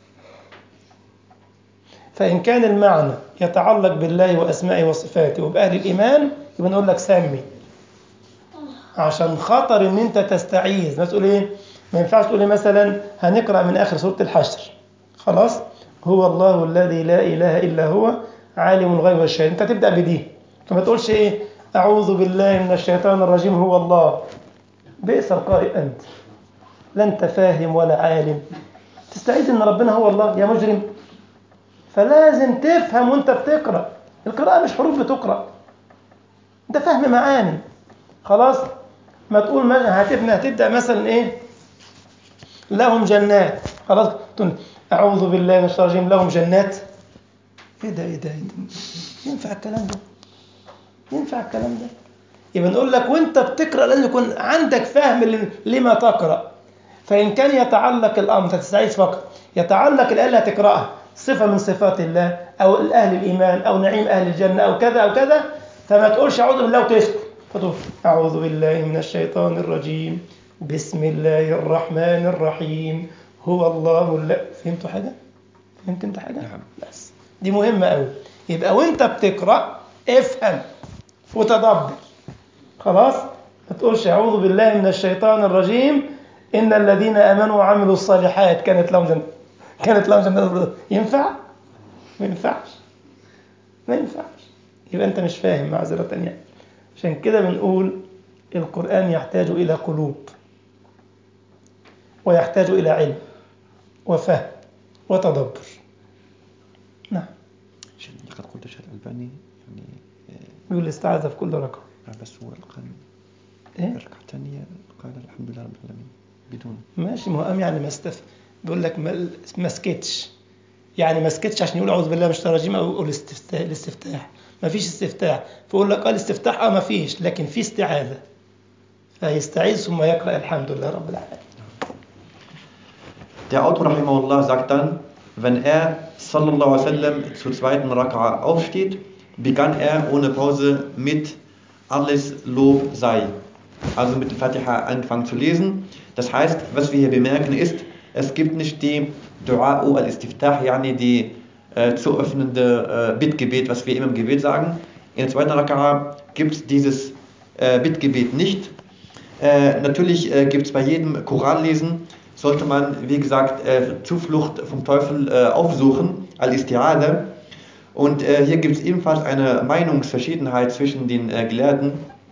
فإن كان المعنى يتعلق بالله وأسمائه وصفاته وبأهل الإيمان يبقى نقول لك سمي عشان خطر إن أنت تستعيذ ما تقول إيه ما ينفعش تقول مثلا هنقرأ من آخر سورة الحشر خلاص هو الله الذي لا إله إلا هو عالم الغيب والشهادة أنت تبدأ بدي فما تقولش إيه أعوذ بالله من الشيطان الرجيم هو الله بئس القارئ أنت لا أنت فاهم ولا عالم تستعيذ إن ربنا هو الله يا مجرم فلازم تفهم وأنت بتقرأ القراءة مش حروف بتقرأ ده فهم معاني خلاص ما تقول هتبنى هتبدأ مثلا إيه لهم جنات خلاص تقول أعوذ بالله من الشيطان الرجيم لهم جنات إيه ده إيه ده إيه ده ينفع الكلام ده ينفع الكلام ده يبقى نقول لك وانت بتقرا لازم يكون عندك فهم لما تقرا فان كان يتعلق الامر تستعيذ فقط يتعلق الايه اللي هتقراها صفه من صفات الله او اهل الايمان او نعيم اهل الجنه او كذا او كذا فما تقولش اعوذ بالله وتسكت فتقول اعوذ بالله من الشيطان الرجيم بسم الله الرحمن الرحيم هو الله الذي فهمتوا حاجه فهمت انت حاجه نعم. بس دي مهمه قوي يبقى وانت بتقرا افهم وتدبر خلاص ما تقولش أعوذ بالله من الشيطان الرجيم إن الذين آمنوا وعملوا الصالحات كانت لهم جنة كانت لهم جنة ينفع؟ ما ينفعش ما ينفعش يبقى أنت مش فاهم معذرة يعني عشان كده بنقول القرآن يحتاج إلى قلوب ويحتاج إلى علم وفهم وتدبر نعم لقد قلت الشيخ الألباني يعني بيقول الاستعاذة في كل ركعة بس هو قال إيه؟ الركعة الثانية قال الحمد لله رب العالمين بدون ماشي ما هو قام يعني ما استف بيقول لك ما, ما سكتش يعني ما سكتش عشان يقول اعوذ بالله من الشيطان الرجيم او يقول الاستفتاح الاستفتاح ما فيش استفتاح فيقول لك قال استفتاح اه ما فيش لكن في استعاذة فيستعيذ ثم يقرأ الحمد لله رب العالمين Der Autor Rahimahullah sagt dann, wenn er sallallahu alaihi wasallam zur zweiten Raka'a aufsteht, begann er ohne Pause mit Alles Lob sei. Also mit dem Fatiha angefangen zu lesen. Das heißt, was wir hier bemerken ist, es gibt nicht die Dua al-Istiftah, yani die äh, zu öffnende äh, Bittgebet, was wir immer im Gebet sagen. In der zweiten Raka'a gibt es dieses äh, Bittgebet nicht. Äh, natürlich äh, gibt es bei jedem Koranlesen, sollte man, wie gesagt, äh, Zuflucht vom Teufel äh, aufsuchen, al-Isti'ade. Und äh, hier gibt es ebenfalls eine Meinungsverschiedenheit zwischen den äh, Gelehrten.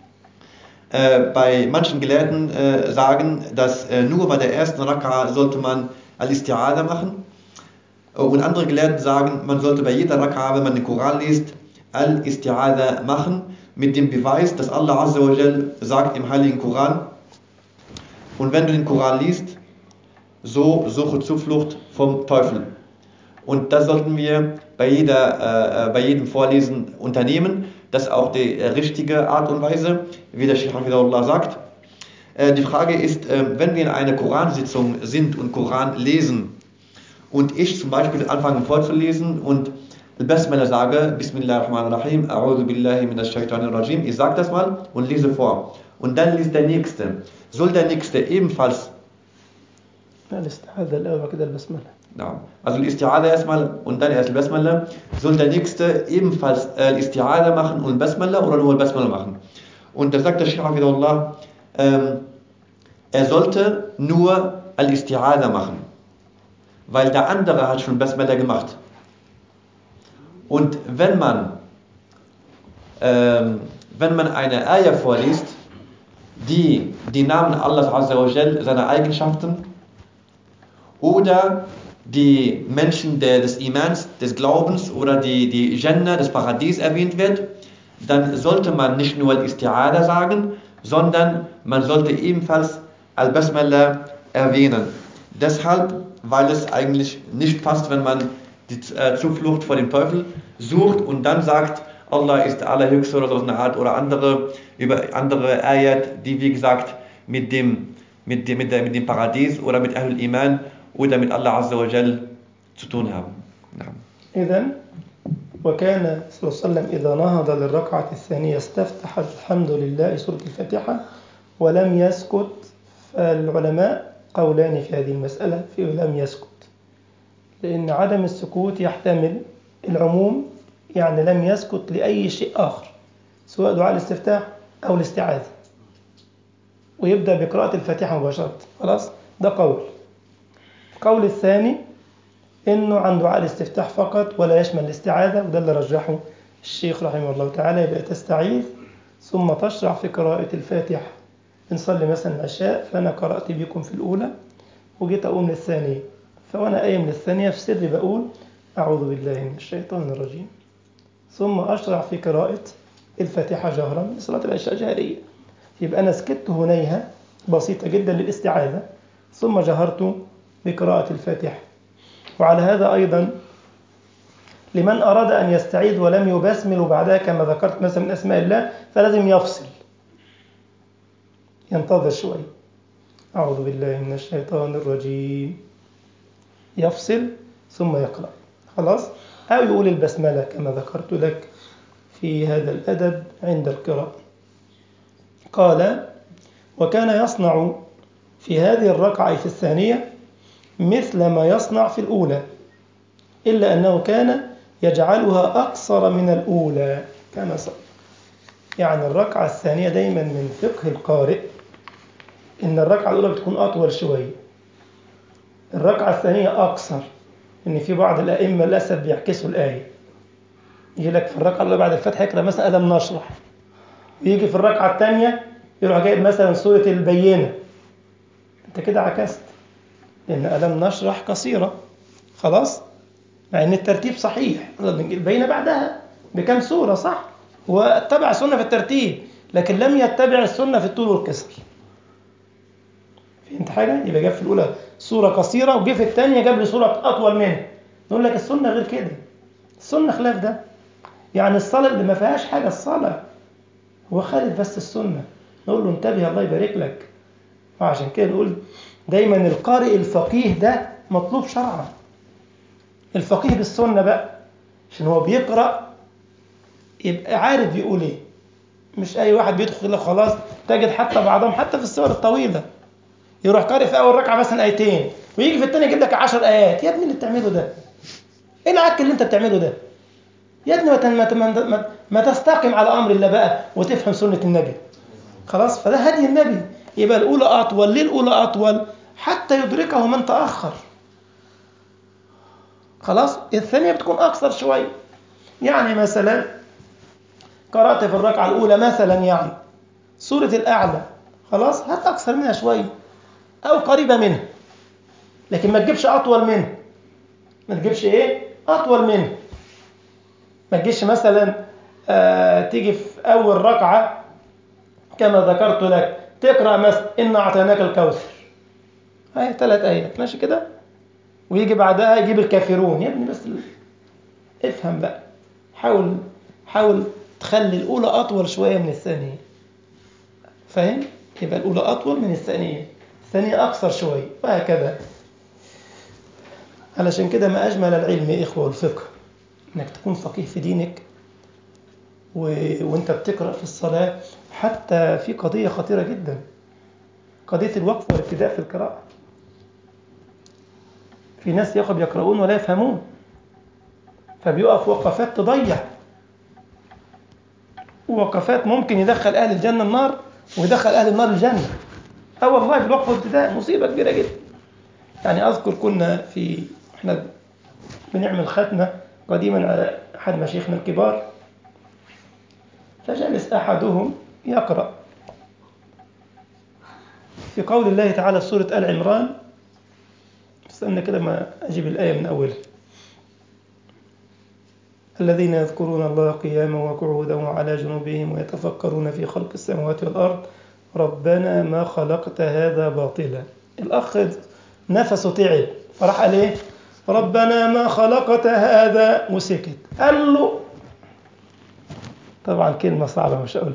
Äh, bei manchen Gelehrten äh, sagen, dass äh, nur bei der ersten Raka'a sollte man al-Isti'ada machen. Und andere Gelehrten sagen, man sollte bei jeder Raka'a, wenn man den Koran liest, al-Isti'ada machen, mit dem Beweis, dass Allah Azza wa Jal sagt im Heiligen Koran, und wenn du den Koran liest, so suche Zuflucht vom Teufel. Und das sollten wir bei, jeder, äh, bei jedem Vorlesen unternehmen. Das ist auch die äh, richtige Art und Weise, wie der Sheikh Hafidullah sagt. Äh, die Frage ist, äh, wenn wir in einer Koransitzung sind und Koran lesen und ich zum Beispiel anfange vorzulesen und Al-Basmala sage, Bismillahirrahmanirrahim, A'udhu billahi minash shaitanir rajim, ich sage das mal und lese vor. Und dann liest der Nächste. Soll der Nächste ebenfalls الاستعاذة الأول كده البسملة Ja. Also Al-Isti'ada erstmal und dann erst Al-Basmala. Soll der Nächste ebenfalls äh, Al-Isti'ada machen und Basmala oder nur Al-Basmala machen? Und da sagt der Sheikh Hafidullah, ähm, er sollte nur Al-Isti'ada machen. Weil der andere hat schon Basmala gemacht. Und wenn man, ähm, wenn man eine Ayah vorliest, die die Namen Allahs Azza wa Jal, seine Eigenschaften oder die Menschen der, des Imans, des Glaubens oder die, die Jannah, das Paradies erwähnt wird, dann sollte man nicht nur Al-Isti'ada sagen, sondern man sollte ebenfalls Al-Basmala erwähnen. Deshalb, weil es eigentlich nicht passt, wenn man die äh, Zuflucht vor dem Teufel sucht und dann sagt, Allah ist der Allerhöchste oder so eine Art oder andere, über andere Ayat, die wie gesagt mit dem, mit dem, mit, der, mit dem Paradies oder mit Ahlul Iman oder mit Allah Azza wa Jal zu tun haben. نعم. إذا وكان صلى الله عليه وسلم إذا نهض للركعة الثانية استفتح الحمد لله سورة الفاتحة ولم يسكت فالعلماء قولان في هذه المسألة في لم يسكت لأن عدم السكوت يحتمل العموم يعني لم يسكت لأي شيء آخر سواء دعاء الاستفتاح أو الاستعاذة ويبدأ بقراءة الفاتحة مباشرة خلاص ده قول القول الثاني انه عن دعاء الاستفتاح فقط ولا يشمل الاستعاذة وده اللي رجحه الشيخ رحمه الله تعالى يبقى تستعيذ ثم تشرع في قراءة الفاتحة بنصلي مثلا العشاء فأنا قرأت بكم في الأولى وجيت أقوم للثانية فوأنا قايم للثانية في سري بقول أعوذ بالله من الشيطان الرجيم ثم أشرع في قراءة الفاتحة جهرا لصلاة العشاء جهرية يبقى أنا سكت هنيها بسيطة جدا للاستعاذة ثم جهرت بقراءة الفاتحة وعلى هذا أيضا لمن أراد أن يستعيذ ولم يبسمل بعدها كما ذكرت مثلا من أسماء الله فلازم يفصل ينتظر شوي أعوذ بالله من الشيطان الرجيم يفصل ثم يقرأ خلاص أو يقول البسملة كما ذكرت لك في هذا الأدب عند القراءة قال وكان يصنع في هذه الركعة في الثانية مثل ما يصنع في الأولى إلا أنه كان يجعلها أقصر من الأولى كما سبق يعني الركعة الثانية دايما من فقه القارئ إن الركعة الأولى بتكون أطول شوية الركعة الثانية أقصر إن في بعض الأئمة للأسف بيعكسوا الآية يجي لك في الركعة الأولى بعد الفتح يقرأ مثلا ألم نشرح ويجي في الركعة الثانية يروح جايب مثلا سورة البينة أنت كده عكست لأن ألم نشرح قصيرة خلاص مع إن الترتيب صحيح البينة بعدها بكم سورة صح واتبع السنة في الترتيب لكن لم يتبع السنة في الطول والقصر فهمت حاجة؟ يبقى جاب في الأولى سورة قصيرة وجه في الثانية جاب لي سورة أطول منها نقول لك السنة غير كده السنة خلاف ده يعني الصلاة اللي ما فيهاش حاجة الصلاة هو خالف بس السنة نقول له انتبه الله يبارك لك وعشان كده نقول دايما القارئ الفقيه ده مطلوب شرعا الفقيه بالسنة بقى عشان هو بيقرأ يبقى عارف يقول ايه مش اي واحد بيدخل كده خلاص تجد حتى بعضهم حتى في السور الطويله يروح قارئ في اول ركعه مثلا ايتين ويجي في الثانيه يجيب لك 10 ايات يا ابني اللي بتعمله ده ايه العك اللي انت بتعمله ده يا ابني ما ت- ما ت- ما, ما, ما تستقم على امر الله بقى وتفهم سنه النبي خلاص فده هدي النبي يبقى الاولى اطول ليه الاولى اطول حتى يدركه من تاخر خلاص الثانيه بتكون اقصر شويه يعني مثلا قرات في الركعه الاولى مثلا يعني سوره الاعلى خلاص هات اقصر منها شويه او قريبه منها لكن ما تجيبش اطول منها ما تجيبش ايه اطول منها ما تجيش مثلا آه تيجي في اول ركعه كما ذكرت لك تقرا مثلا ان اعطيناك الكوثر هاي ثلاث ايات ماشي كده ويجي بعدها يجيب الكافرون يا ابني بس ال- افهم بقى حاول حاول تخلي الاولى اطول شويه من الثانيه فاهم يبقى الاولى اطول من الثانيه الثانيه اقصر شويه وهكذا علشان كده ما اجمل العلم يا اخوه والفقه انك تكون فقيه في دينك و... وانت بتقرا في الصلاه حتى في قضيه خطيره جدا قضيه الوقف والابتداء في القراءه في ناس ياخد يقرؤون ولا يفهمون فبيقف وقفات تضيع ووقفات ممكن يدخل اهل الجنه النار ويدخل اهل النار الجنه اه والله في الوقف والابتداء مصيبه كبيره جدا يعني اذكر كنا في احنا بنعمل ختمه قديما على احد مشايخنا الكبار فجلس احدهم يقرا في قول الله تعالى في سوره ال عمران استنى كده ما اجيب الايه من اولها الذين يذكرون الله قياما وقعودا وعلى جنوبهم ويتفكرون في خلق السماوات والارض ربنا ما خلقت هذا باطلا الاخ نفسه تعب فراح قال ايه ربنا ما خلقت هذا وسكت قال له طبعا كلمة صعبة مش هقولها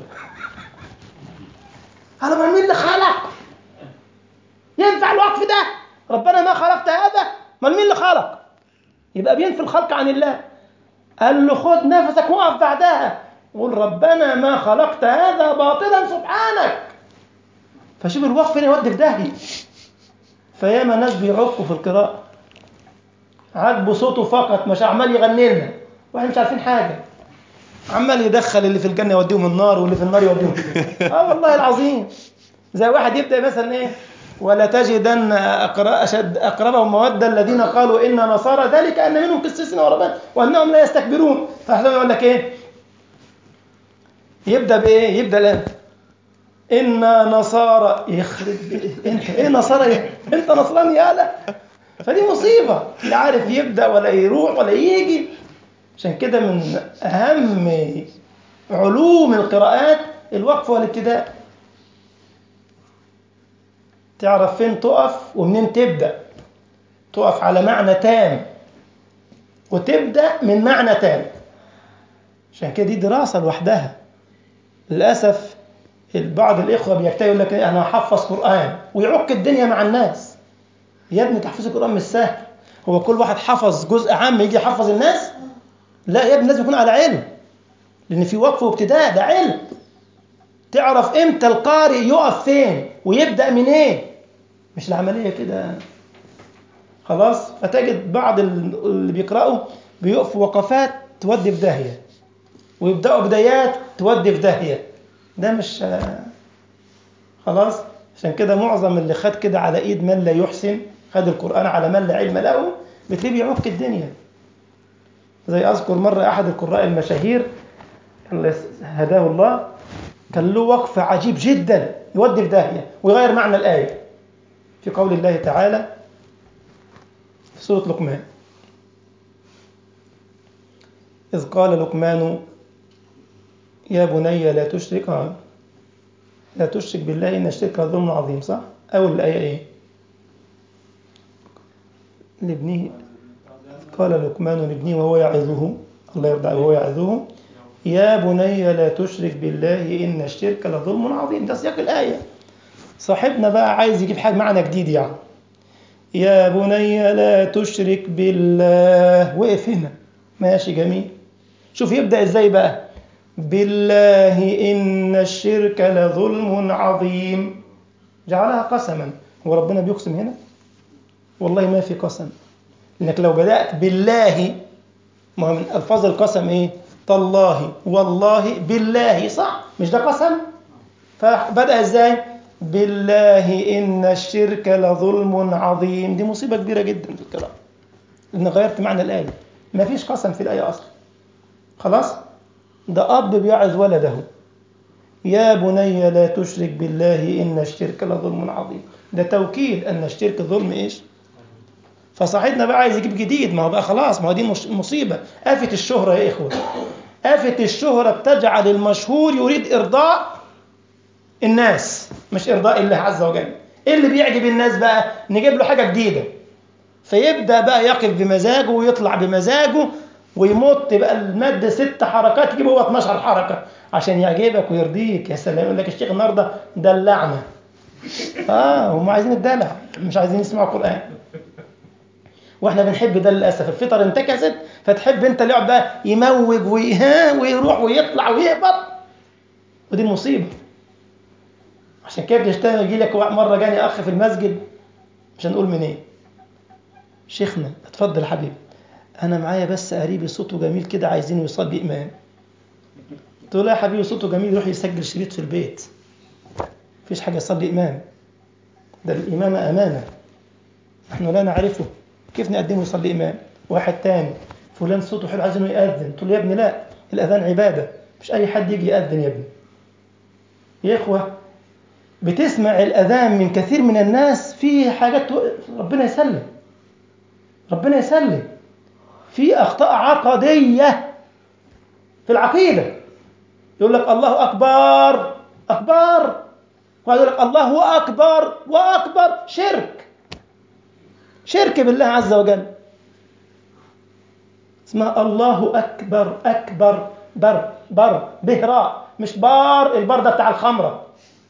قال له مين اللي خلق ينفع الوقف ده ربنا ما خلقت هذا ما مين اللي خلق يبقى بينفي الخلق عن الله قال له خد نفسك وقف بعدها قول ربنا ما خلقت هذا باطلا سبحانك فشوف الوقف هنا يودي في داهية فياما ناس بيعقوا في القراءة عاجبه صوته فقط مش عمال يغني لنا واحنا مش عارفين حاجة عمال يدخل اللي في الجنة يوديهم النار واللي في النار يوديهم اه والله العظيم زي واحد يبدأ مثلا ايه ولا تجدن أقرأ أشد أقربهم مودة الذين قالوا إن نصارى ذلك أن منهم قسيسين ورهبان وأنهم لا يستكبرون فأحسن يقول لك إيه يبدأ بإيه يبدأ الآن إنا نصارى يخرب بإيه؟ أنت إيه نصارى إيه؟ أنت نصراني يالا فدي مصيبة لا عارف يبدأ ولا يروح ولا يجي عشان كده من أهم علوم القراءات الوقف والابتداء تعرف فين تقف ومنين تبدأ تقف على معنى تام وتبدأ من معنى تام عشان كده دي دراسة لوحدها للأسف بعض الإخوة بيجتهد يقول لك أنا هحفظ قرآن ويعك الدنيا مع الناس يا ابني تحفيظ القرآن مش سهل هو كل واحد حفظ جزء عام يجي يحفظ الناس لا يا ابني لازم يكون على علم لأن في وقف وابتداء ده علم تعرف امتى القارئ يقف فين ويبدأ منين مش العملية كده خلاص فتجد بعض اللي بيقرأوا بيقفوا وقفات تودي في داهية ويبدأوا بدايات تودي في داهية ده مش خلاص عشان كده معظم اللي خد كده على ايد من لا يحسن خد القرآن على من لا علم له بتلاقيه بيعك الدنيا زي أذكر مرة أحد القراء المشاهير اللي هداه الله كان له وقف عجيب جدا يودي في داهية ويغير معنى الآية في قول الله تعالى في سورة لقمان إذ قال لقمان يا بني لا تشرك آه. لا تشرك بالله إن الشرك ظلم عظيم صح؟ أول الآية إيه؟ لابنه قال لقمان لابنه وهو يعظه الله يرضى وهو يعظه يا بني لا تشرك بالله إن الشرك لظلم عظيم ده سياق الآية صاحبنا بقى عايز يجيب حاجة معنى جديد يعني يا بني لا تشرك بالله وقف هنا ماشي جميل شوف يبدأ ازاي بقى بالله إن الشرك لظلم عظيم جعلها قسما هو ربنا بيقسم هنا والله ما في قسم لأنك لو بدأت بالله ما هو من ألفاظ القسم إيه تالله والله بالله صح مش ده قسم فبدأ إزاي بالله إن الشرك لظلم عظيم دي مصيبة كبيرة جدا في القراءة لأن غيرت معنى الآية ما فيش قسم في الآية أصلا خلاص ده أب بيعظ ولده يا بني لا تشرك بالله إن الشرك لظلم عظيم ده توكيد أن الشرك ظلم إيش فصاحبنا بقى عايز يجيب جديد ما هو بقى خلاص ما هو دي مش- مصيبة آفة الشهرة يا إخوة آفة الشهرة بتجعل المشهور يريد إرضاء الناس مش إرضاء الله عز وجل إيه اللي بيعجب الناس بقى نجيب له حاجة جديدة فيبدأ بقى يقف بمزاجه ويطلع بمزاجه ويمط بقى المد ست حركات يجيب هو 12 حركة عشان يعجبك ويرضيك يا سلام يقول لك الشيخ النهارده دلعنا اه هم عايزين الدلع مش عايزين يسمعوا قرآن واحنا بنحب ده للاسف الفطر انتكست فتحب انت اللي يقعد بقى يموج ويها ويروح ويطلع ويهبط ودي المصيبه عشان كده بتشتغل يجي لك مره جاني اخ في المسجد مش هنقول منين شيخنا اتفضل يا حبيبي انا معايا بس قريبي صوته جميل كده عايزينه يصلي امام قلت له لا يا حبيبي صوته جميل يروح يسجل شريط في البيت مفيش حاجه يصلي امام ده الامامه امانه نحن لا نعرفه كيف نقدمه يصلي امام واحد تاني فلان صوته حلو عايزينه يأذن قلت له يا ابني لا الاذان عباده مش اي حد يجي يأذن يا ابني يا اخوه بتسمع الاذان من كثير من الناس في حاجات ربنا يسلم ربنا يسلم في اخطاء عقديه في العقيده يقول لك الله اكبر اكبر ويقول لك الله اكبر واكبر شرك شرك بالله عز وجل اسمها الله اكبر اكبر بر بر بهراء مش بار البر ده بتاع الخمره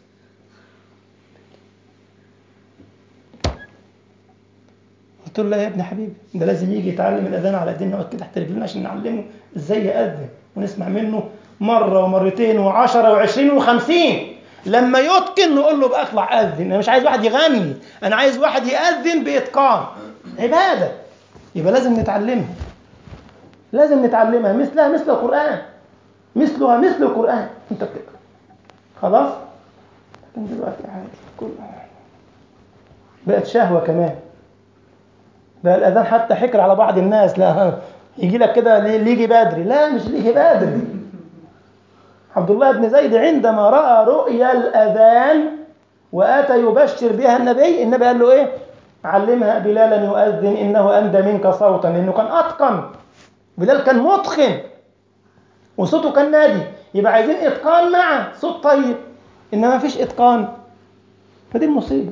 قلت له لا يا ابن حبيبي ده لازم يجي يتعلم الاذان على ايدينا نقعد كده تحت رجلنا عشان نعلمه ازاي ياذن ونسمع منه مره ومرتين وعشرة وعشرين وخمسين لما يتقن نقول له بقى اطلع اذن انا مش عايز واحد يغني انا عايز واحد ياذن باتقان عباده يبقى لازم نتعلمها لازم نتعلمها مثلها مثل القران مثلها مثل القران انت بتقرا خلاص لكن دلوقتي عادي كل بقت شهوه كمان بقى الاذان حتى حكر على بعض الناس لا يجي لك كده اللي يجي بدري لا مش اللي يجي بدري عبد الله بن زيد عندما راى رؤيا الاذان واتى يبشر بها النبي النبي قال له ايه علمها بلالا يؤذن انه اندى منك صوتا لانه كان اتقن بلال كان متقن وصوته كان نادي يبقى عايزين اتقان مع صوت طيب انما ما فيش اتقان فدي المصيبه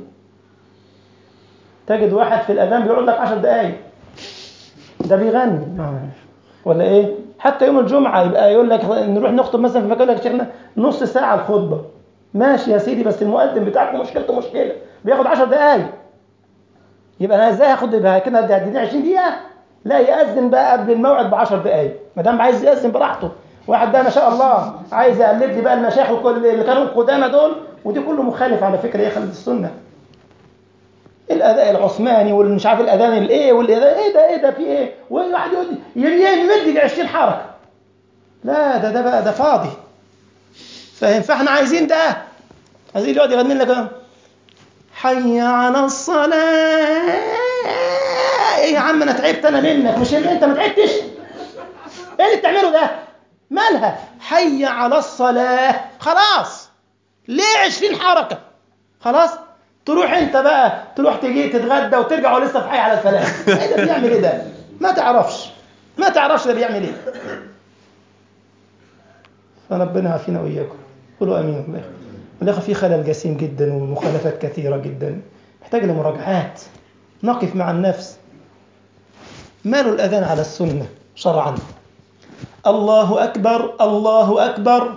تجد واحد في الاذان بيقعد لك 10 دقائق ده بيغني ولا ايه حتى يوم الجمعه يبقى يقول لك نروح نخطب مثلا في مكان لك شيخنا نص ساعه الخطبه ماشي يا سيدي بس المؤذن بتاعكم مشكلته مشكله بياخد 10 دقائق يبقى انا ازاي هاخد بقى كده هتديني 20 دقيقه لا يأذن بقى قبل الموعد ب 10 دقائق ما دام عايز يأذن براحته واحد ده ما شاء الله عايز يقلد لي بقى المشايخ الكل- اللي كانوا القدامى دول ودي كله مخالف على فكره يا خالد السنه الاذان العثماني والمش عارف الاذان الايه والاذان ايه ده ايه ده في ايه وواحد يقعد يمد 20 حركه لا ده ده بقى ده فاضي فاهم فاحنا عايزين ده عايزين يقعد يغني لك حي على الصلاه ايه يا عم انا تعبت انا منك مش اللي انت ما تعبتش ايه اللي بتعمله ده مالها حي على الصلاه خلاص ليه 20 حركه خلاص تروح انت بقى تروح تجي تتغدى وترجع ولسه في حي على الفلاح ايه ده بيعمل ايه ده ما تعرفش ما تعرفش ده بيعمل ايه فربنا يعافينا واياكم قولوا امين الله والاخوه في خلل جسيم جدا ومخالفات كثيره جدا محتاج لمراجعات نقف مع النفس مال الاذان على السنه شرعا الله اكبر الله اكبر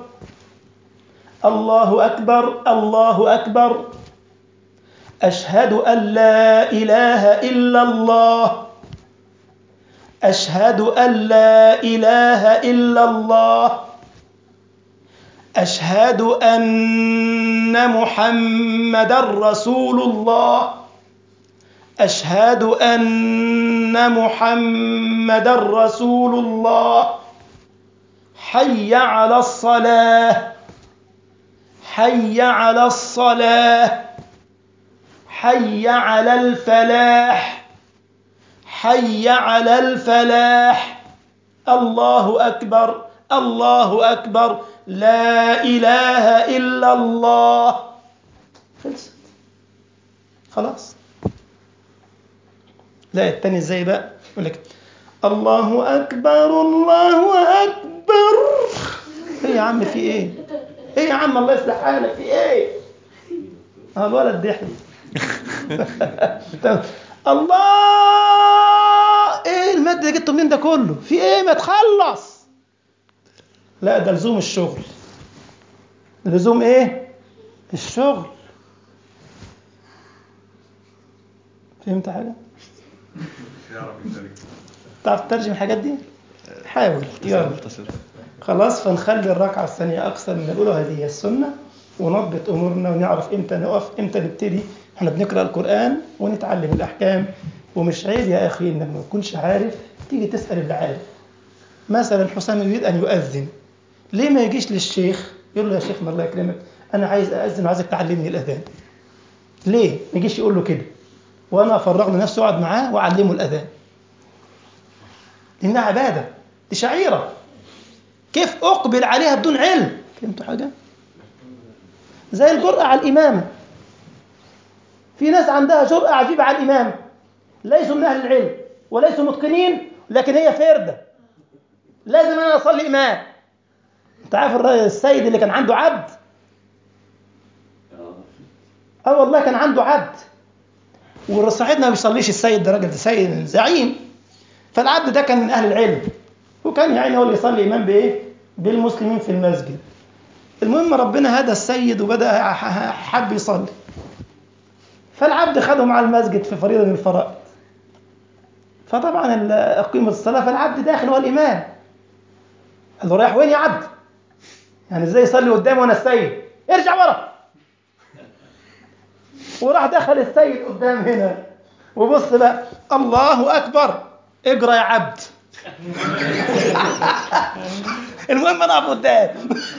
الله اكبر الله اكبر أشهد أن لا إله إلا الله أشهد أن لا إله إلا الله أشهد أن محمد رسول الله أشهد أن محمد رسول الله حي على الصلاة حي على الصلاة حي على الفلاح حي على الفلاح الله أكبر الله أكبر لا إله إلا الله خلصت خلاص لا التاني ازاي بقى يقول لك الله أكبر الله أكبر ايه يا عم في ايه ايه يا عم الله يصلح حالك في ايه اه الولد ضحك الله ايه المادة اللي جبته منين ده كله في ايه ما تخلص لا ده لزوم الشغل لزوم ايه الشغل فهمت حاجة تعرف تترجم الحاجات دي حاول يلا مختصر خلاص فنخلي الركعة الثانية أقصر من الأولى هذه هي السنة ونضبط أمورنا ونعرف إمتى نقف إمتى نبتدي إحنا بنقرأ القرآن ونتعلم الأحكام ومش عيب يا أخي إنك ما تكونش عارف تيجي تسأل اللي عارف مثلا حسام يريد أن يؤذن ليه ما يجيش للشيخ يقول له يا شيخنا الله يكرمك أنا عايز أأذن وعايزك تعلمني الأذان ليه ما يجيش يقول له كده وأنا أفرغ له نفسي وأقعد معاه وأعلمه الأذان لأنها عبادة دي شعيرة كيف أقبل عليها بدون علم فهمتوا حاجة؟ زي الجرأة على الإمامة في ناس عندها جرأة عجيبة على الإمامة ليسوا من أهل العلم وليسوا متقنين لكن هي فردة لازم أنا أصلي إمام أنت عارف الراجل السيد اللي كان عنده عبد اه والله كان عنده عبد وصاحبنا ما بيصليش السيد ده راجل ده سيد زعيم فالعبد ده كان من اهل العلم وكان يعني هو اللي يصلي امام بايه بالمسلمين في المسجد المهم ربنا هدى السيد وبدا حب يصلي فالعبد خده مع المسجد في فريضه من الفرائض فطبعا ال- اقيمت الصلاه فالعبد داخل هو الامام قال له رايح وين يا عبد يعني ازاي يصلي قدامي وانا السيد ارجع ورا وراح دخل السيد قدام هنا وبص بقى الله اكبر اجرى يا عبد المهم انا اقف قدام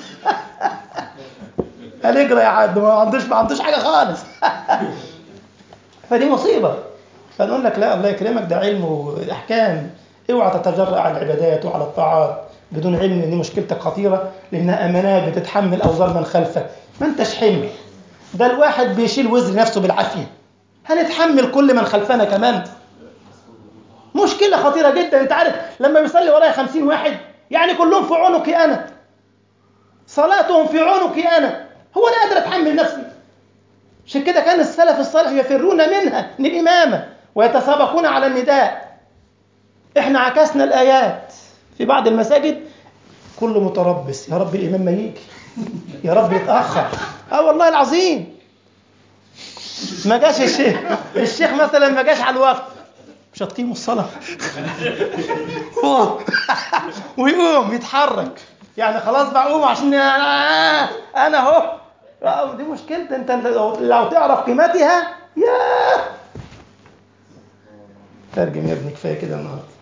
قال اجرى يا عبد ما عندوش ما عندوش حاجه خالص فدي مصيبه فنقول لك لا الله يكرمك ده علم واحكام اوعى تتجرأ على العبادات وعلى الطاعات بدون علم ان دي مشكلتك خطيره لانها امانات بتتحمل اوزار من خلفك ما انتش حمل ده الواحد بيشيل وزر نفسه بالعافيه هنتحمل كل من خلفنا كمان مشكله خطيره جدا انت عارف لما بيصلي ورايا خمسين واحد يعني كلهم في عنقي انا صلاتهم في عنقي انا هو انا قادر اتحمل نفسي عشان كده كان السلف الصالح يفرون منها من الامامه ويتسابقون على النداء احنا عكسنا الايات في بعض المساجد كله متربص يا رب الامام ما يجي يا رب يتاخر اه والله العظيم ما جاش الشيخ الشيخ مثلا ما جاش على الوقت مش هتقيموا الصلاه هو ويقوم يتحرك يعني خلاص بقوم عشان انا انا اهو آه، دي مشكلة انت لو لو تعرف قيمتها يا ترجم يا ابني كفايه كده النهارده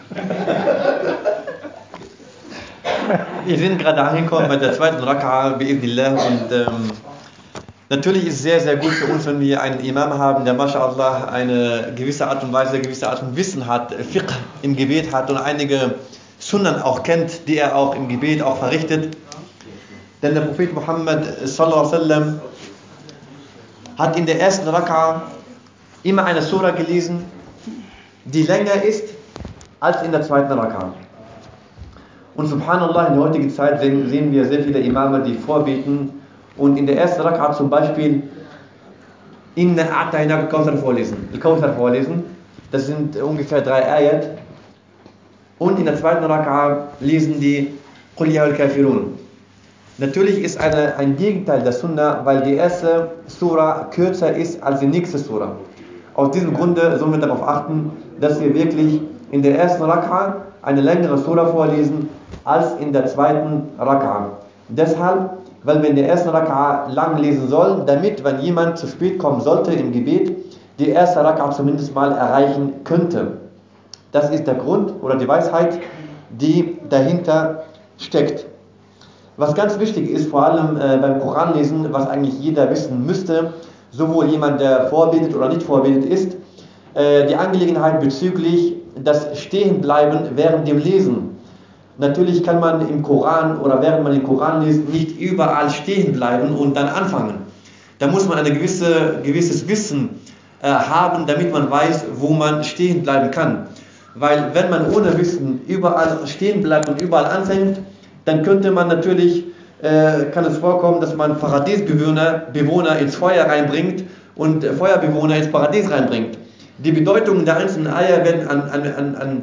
Wir sind gerade angekommen bei der zweiten Raka'a, bi'idnillah. Und ähm, natürlich ist es sehr, sehr gut für uns, wenn wir einen Imam haben, der mashallah eine gewisse Art und Weise, eine gewisse Art und Wissen hat, Fiqh im Gebet hat und einige Sunnan auch kennt, die er auch im Gebet auch verrichtet. Denn der Prophet Muhammad sallallahu alaihi wasallam hat in der ersten Raka'a immer eine Surah gelesen, die länger ist als in der zweiten Raka'a. Und subhanallah, in der heutigen Zeit sehen, sehen wir sehr viele Imame, die vorbeten und in der ersten Raka'a zum Beispiel Inna A'tayna Kauthar vorlesen, Al-Kauthar vorlesen. Das sind ungefähr drei Ayat. Und in der zweiten Raka'a lesen die Qul ya al-Kafirun. Natürlich ist eine, ein Gegenteil der Sunna, weil die erste Surah kürzer ist als die nächste Surah. Aus diesem Grunde sollen wir darauf achten, dass wir wirklich in der ersten Raka'a eine längere Surah vorlesen als in der zweiten Raka'a. Deshalb weil wir in der ersten Raka'a lang lesen sollen, damit, wenn jemand zu spät kommen sollte im Gebet, die erste Raka'a zumindest mal erreichen könnte. Das ist der Grund oder die Weisheit, die dahinter steckt. Was ganz wichtig ist, vor allem äh, beim Koranlesen, was eigentlich jeder wissen müsste, sowohl jemand, der vorbetet oder nicht vorbetet ist, äh, die Angelegenheit bezüglich das Stehenbleiben während dem Lesen. Natürlich kann man im Koran oder während man den Koran liest nicht überall stehen bleiben und dann anfangen. Da muss man ein gewisse, gewisses Wissen äh, haben, damit man weiß, wo man stehen bleiben kann. Weil wenn man ohne Wissen überall stehen bleibt und überall anfängt, dann könnte man natürlich, äh, kann es vorkommen, dass man Paradiesbewohner Bewohner ins Feuer reinbringt und äh, Feuerbewohner ins Paradies reinbringt. Die Bedeutungen der einzelnen Eier werden an, an, an, an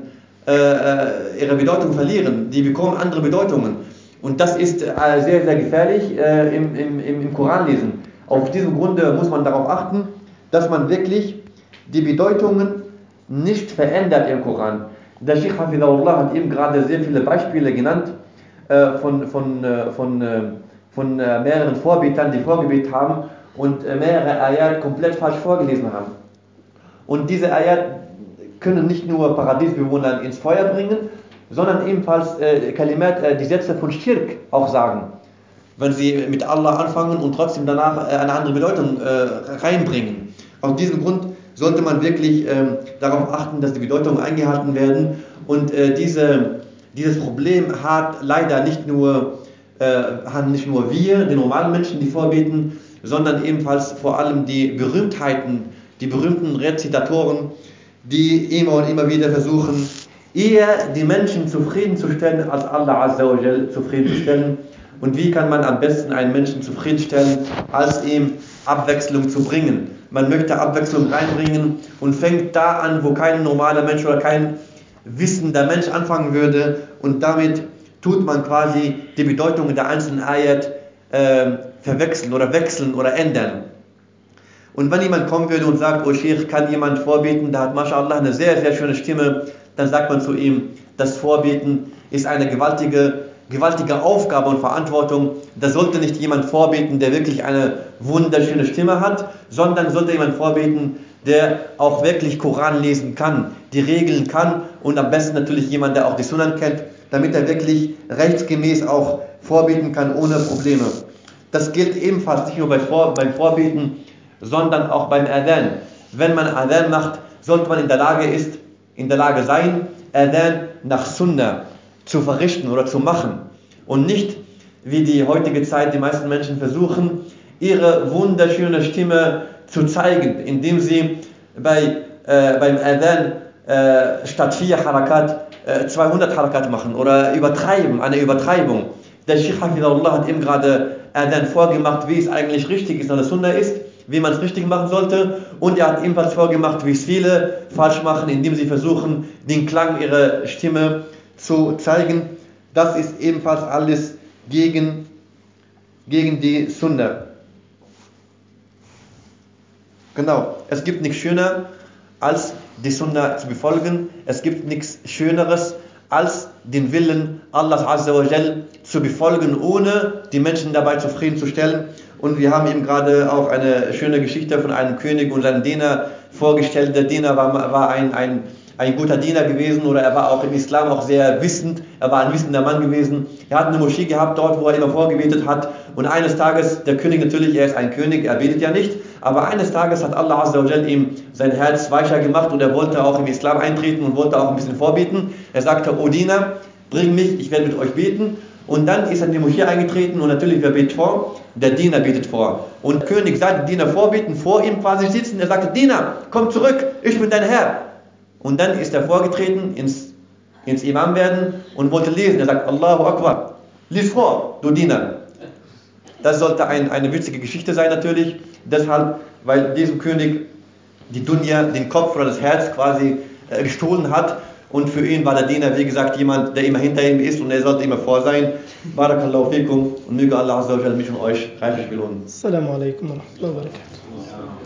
äh, ihre Bedeutung verlieren. Die bekommen andere Bedeutungen. Und das ist äh, sehr, sehr gefährlich äh, im, im, im Koranlesen. Auf diesem Grunde muss man darauf achten, dass man wirklich die Bedeutungen nicht verändert im Koran. Der Sheikh Hafidahullah hat eben gerade sehr viele Beispiele genannt äh, von, von, äh, von, äh, von mehreren Vorbetern, die vorgebetet haben und mehrere Ayat komplett falsch vorgelesen haben. Und diese Ayat können nicht nur Paradiesbewohner ins Feuer bringen, sondern ebenfalls äh, Kalimat, äh, die Sätze von Schirk auch sagen. Wenn sie mit Allah anfangen und trotzdem danach äh, eine andere Bedeutung äh, reinbringen. Aus diesem Grund sollte man wirklich ähm, darauf achten, dass die Bedeutungen eingehalten werden. Und äh, diese, dieses Problem hat leider nicht nur, äh, haben nicht nur wir, die normalen Menschen, die vorbeten, sondern ebenfalls vor allem die Berühmtheiten, die berühmten Rezitatoren, die immer und immer wieder versuchen, eher die Menschen zufriedenzustellen, als Allah Azza wa Jal zufriedenzustellen. Und wie kann man am besten einen Menschen zufriedenstellen, als ihm Abwechslung zu bringen? Man möchte Abwechslung reinbringen und fängt da an, wo kein normaler Mensch oder kein wissender Mensch anfangen würde. Und damit tut man quasi die Bedeutung der einzelnen Ayat äh, verwechseln oder wechseln oder ändern. Und wenn jemand kommen würde und sagt, oh Sheikh, kann jemand vorbeten, der hat mashallah eine sehr, sehr schöne Stimme, dann sagt man zu ihm, das Vorbeten ist eine gewaltige, gewaltige Aufgabe und Verantwortung. Da sollte nicht jemand vorbeten, der wirklich eine wunderschöne Stimme hat, sondern sollte jemand vorbeten, der auch wirklich Koran lesen kann, die Regeln kann und am besten natürlich jemand, der auch die Sunan kennt, damit er wirklich rechtsgemäß auch vorbeten kann ohne Probleme. Das gilt ebenfalls nicht nur beim Vorbeten, sondern auch beim Adhan. Wenn man Adhan macht, sollte man in der Lage ist, in der Lage sein, Adhan nach Sunnah zu verrichten oder zu machen und nicht wie die heutige Zeit die meisten Menschen versuchen, ihre wunderschöne Stimme zu zeigen, indem sie bei, äh, beim Adhan äh, statt vier Harakat äh, 200 Harakat machen oder übertreiben, eine Übertreibung. Der Sheikh Hafidullah hat eben gerade Adhan vorgemacht, wie es eigentlich richtig ist, dass es Sunnah ist wie man es richtig machen sollte. Und er hat ebenfalls vorgemacht, wie es viele falsch machen, indem sie versuchen, den Klang ihrer Stimme zu zeigen. Das ist ebenfalls alles gegen, gegen die Sunna. Genau, es gibt nichts schöner, als die Sunna zu befolgen. Es gibt nichts Schöneres, als den Willen Allahs Azza wa Jal zu befolgen, ohne die Menschen dabei zufriedenzustellen. Und wir haben eben gerade auch eine schöne Geschichte von einem König und seinem Diener vorgestellt. Der Diener war, war ein, ein, ein guter Diener gewesen oder er war auch im Islam auch sehr wissend. Er war ein wissender Mann gewesen. Er hat eine Moschee gehabt dort, wo er immer vorgebetet hat. Und eines Tages, der König natürlich, er ist ein König, er betet ja nicht. Aber eines Tages hat Allah Azza wa ihm sein Herz weicher gemacht und er wollte auch im Islam eintreten und wollte auch ein bisschen vorbeten. Er sagte, O Diener, bring mich, ich werde mit euch beten. Und dann ist er in die Moschee eingetreten und natürlich, wer betet vor? Der Diener betet vor. Und der König sah den Diener vorbeten, vor ihm quasi sitzen. Er sagte, Diener, komm zurück, ich bin dein Herr. Und dann ist er vorgetreten ins, ins Imam werden und wollte lesen. Er sagt, Allahu Akbar, lies vor, du Diener. Das sollte ein, eine witzige Geschichte sein natürlich. Deshalb, weil diesem König die Dunja den Kopf oder das Herz quasi äh, gestohlen hat und für ihn war der Diener, wie gesagt, jemand, der immer hinter ihm ist und er sollte immer vor sein. Barakallahu fikum und möge Allah Azza wa mich und euch reichlich belohnen. Assalamu alaikum wa rahmatullahi wa barakatuh.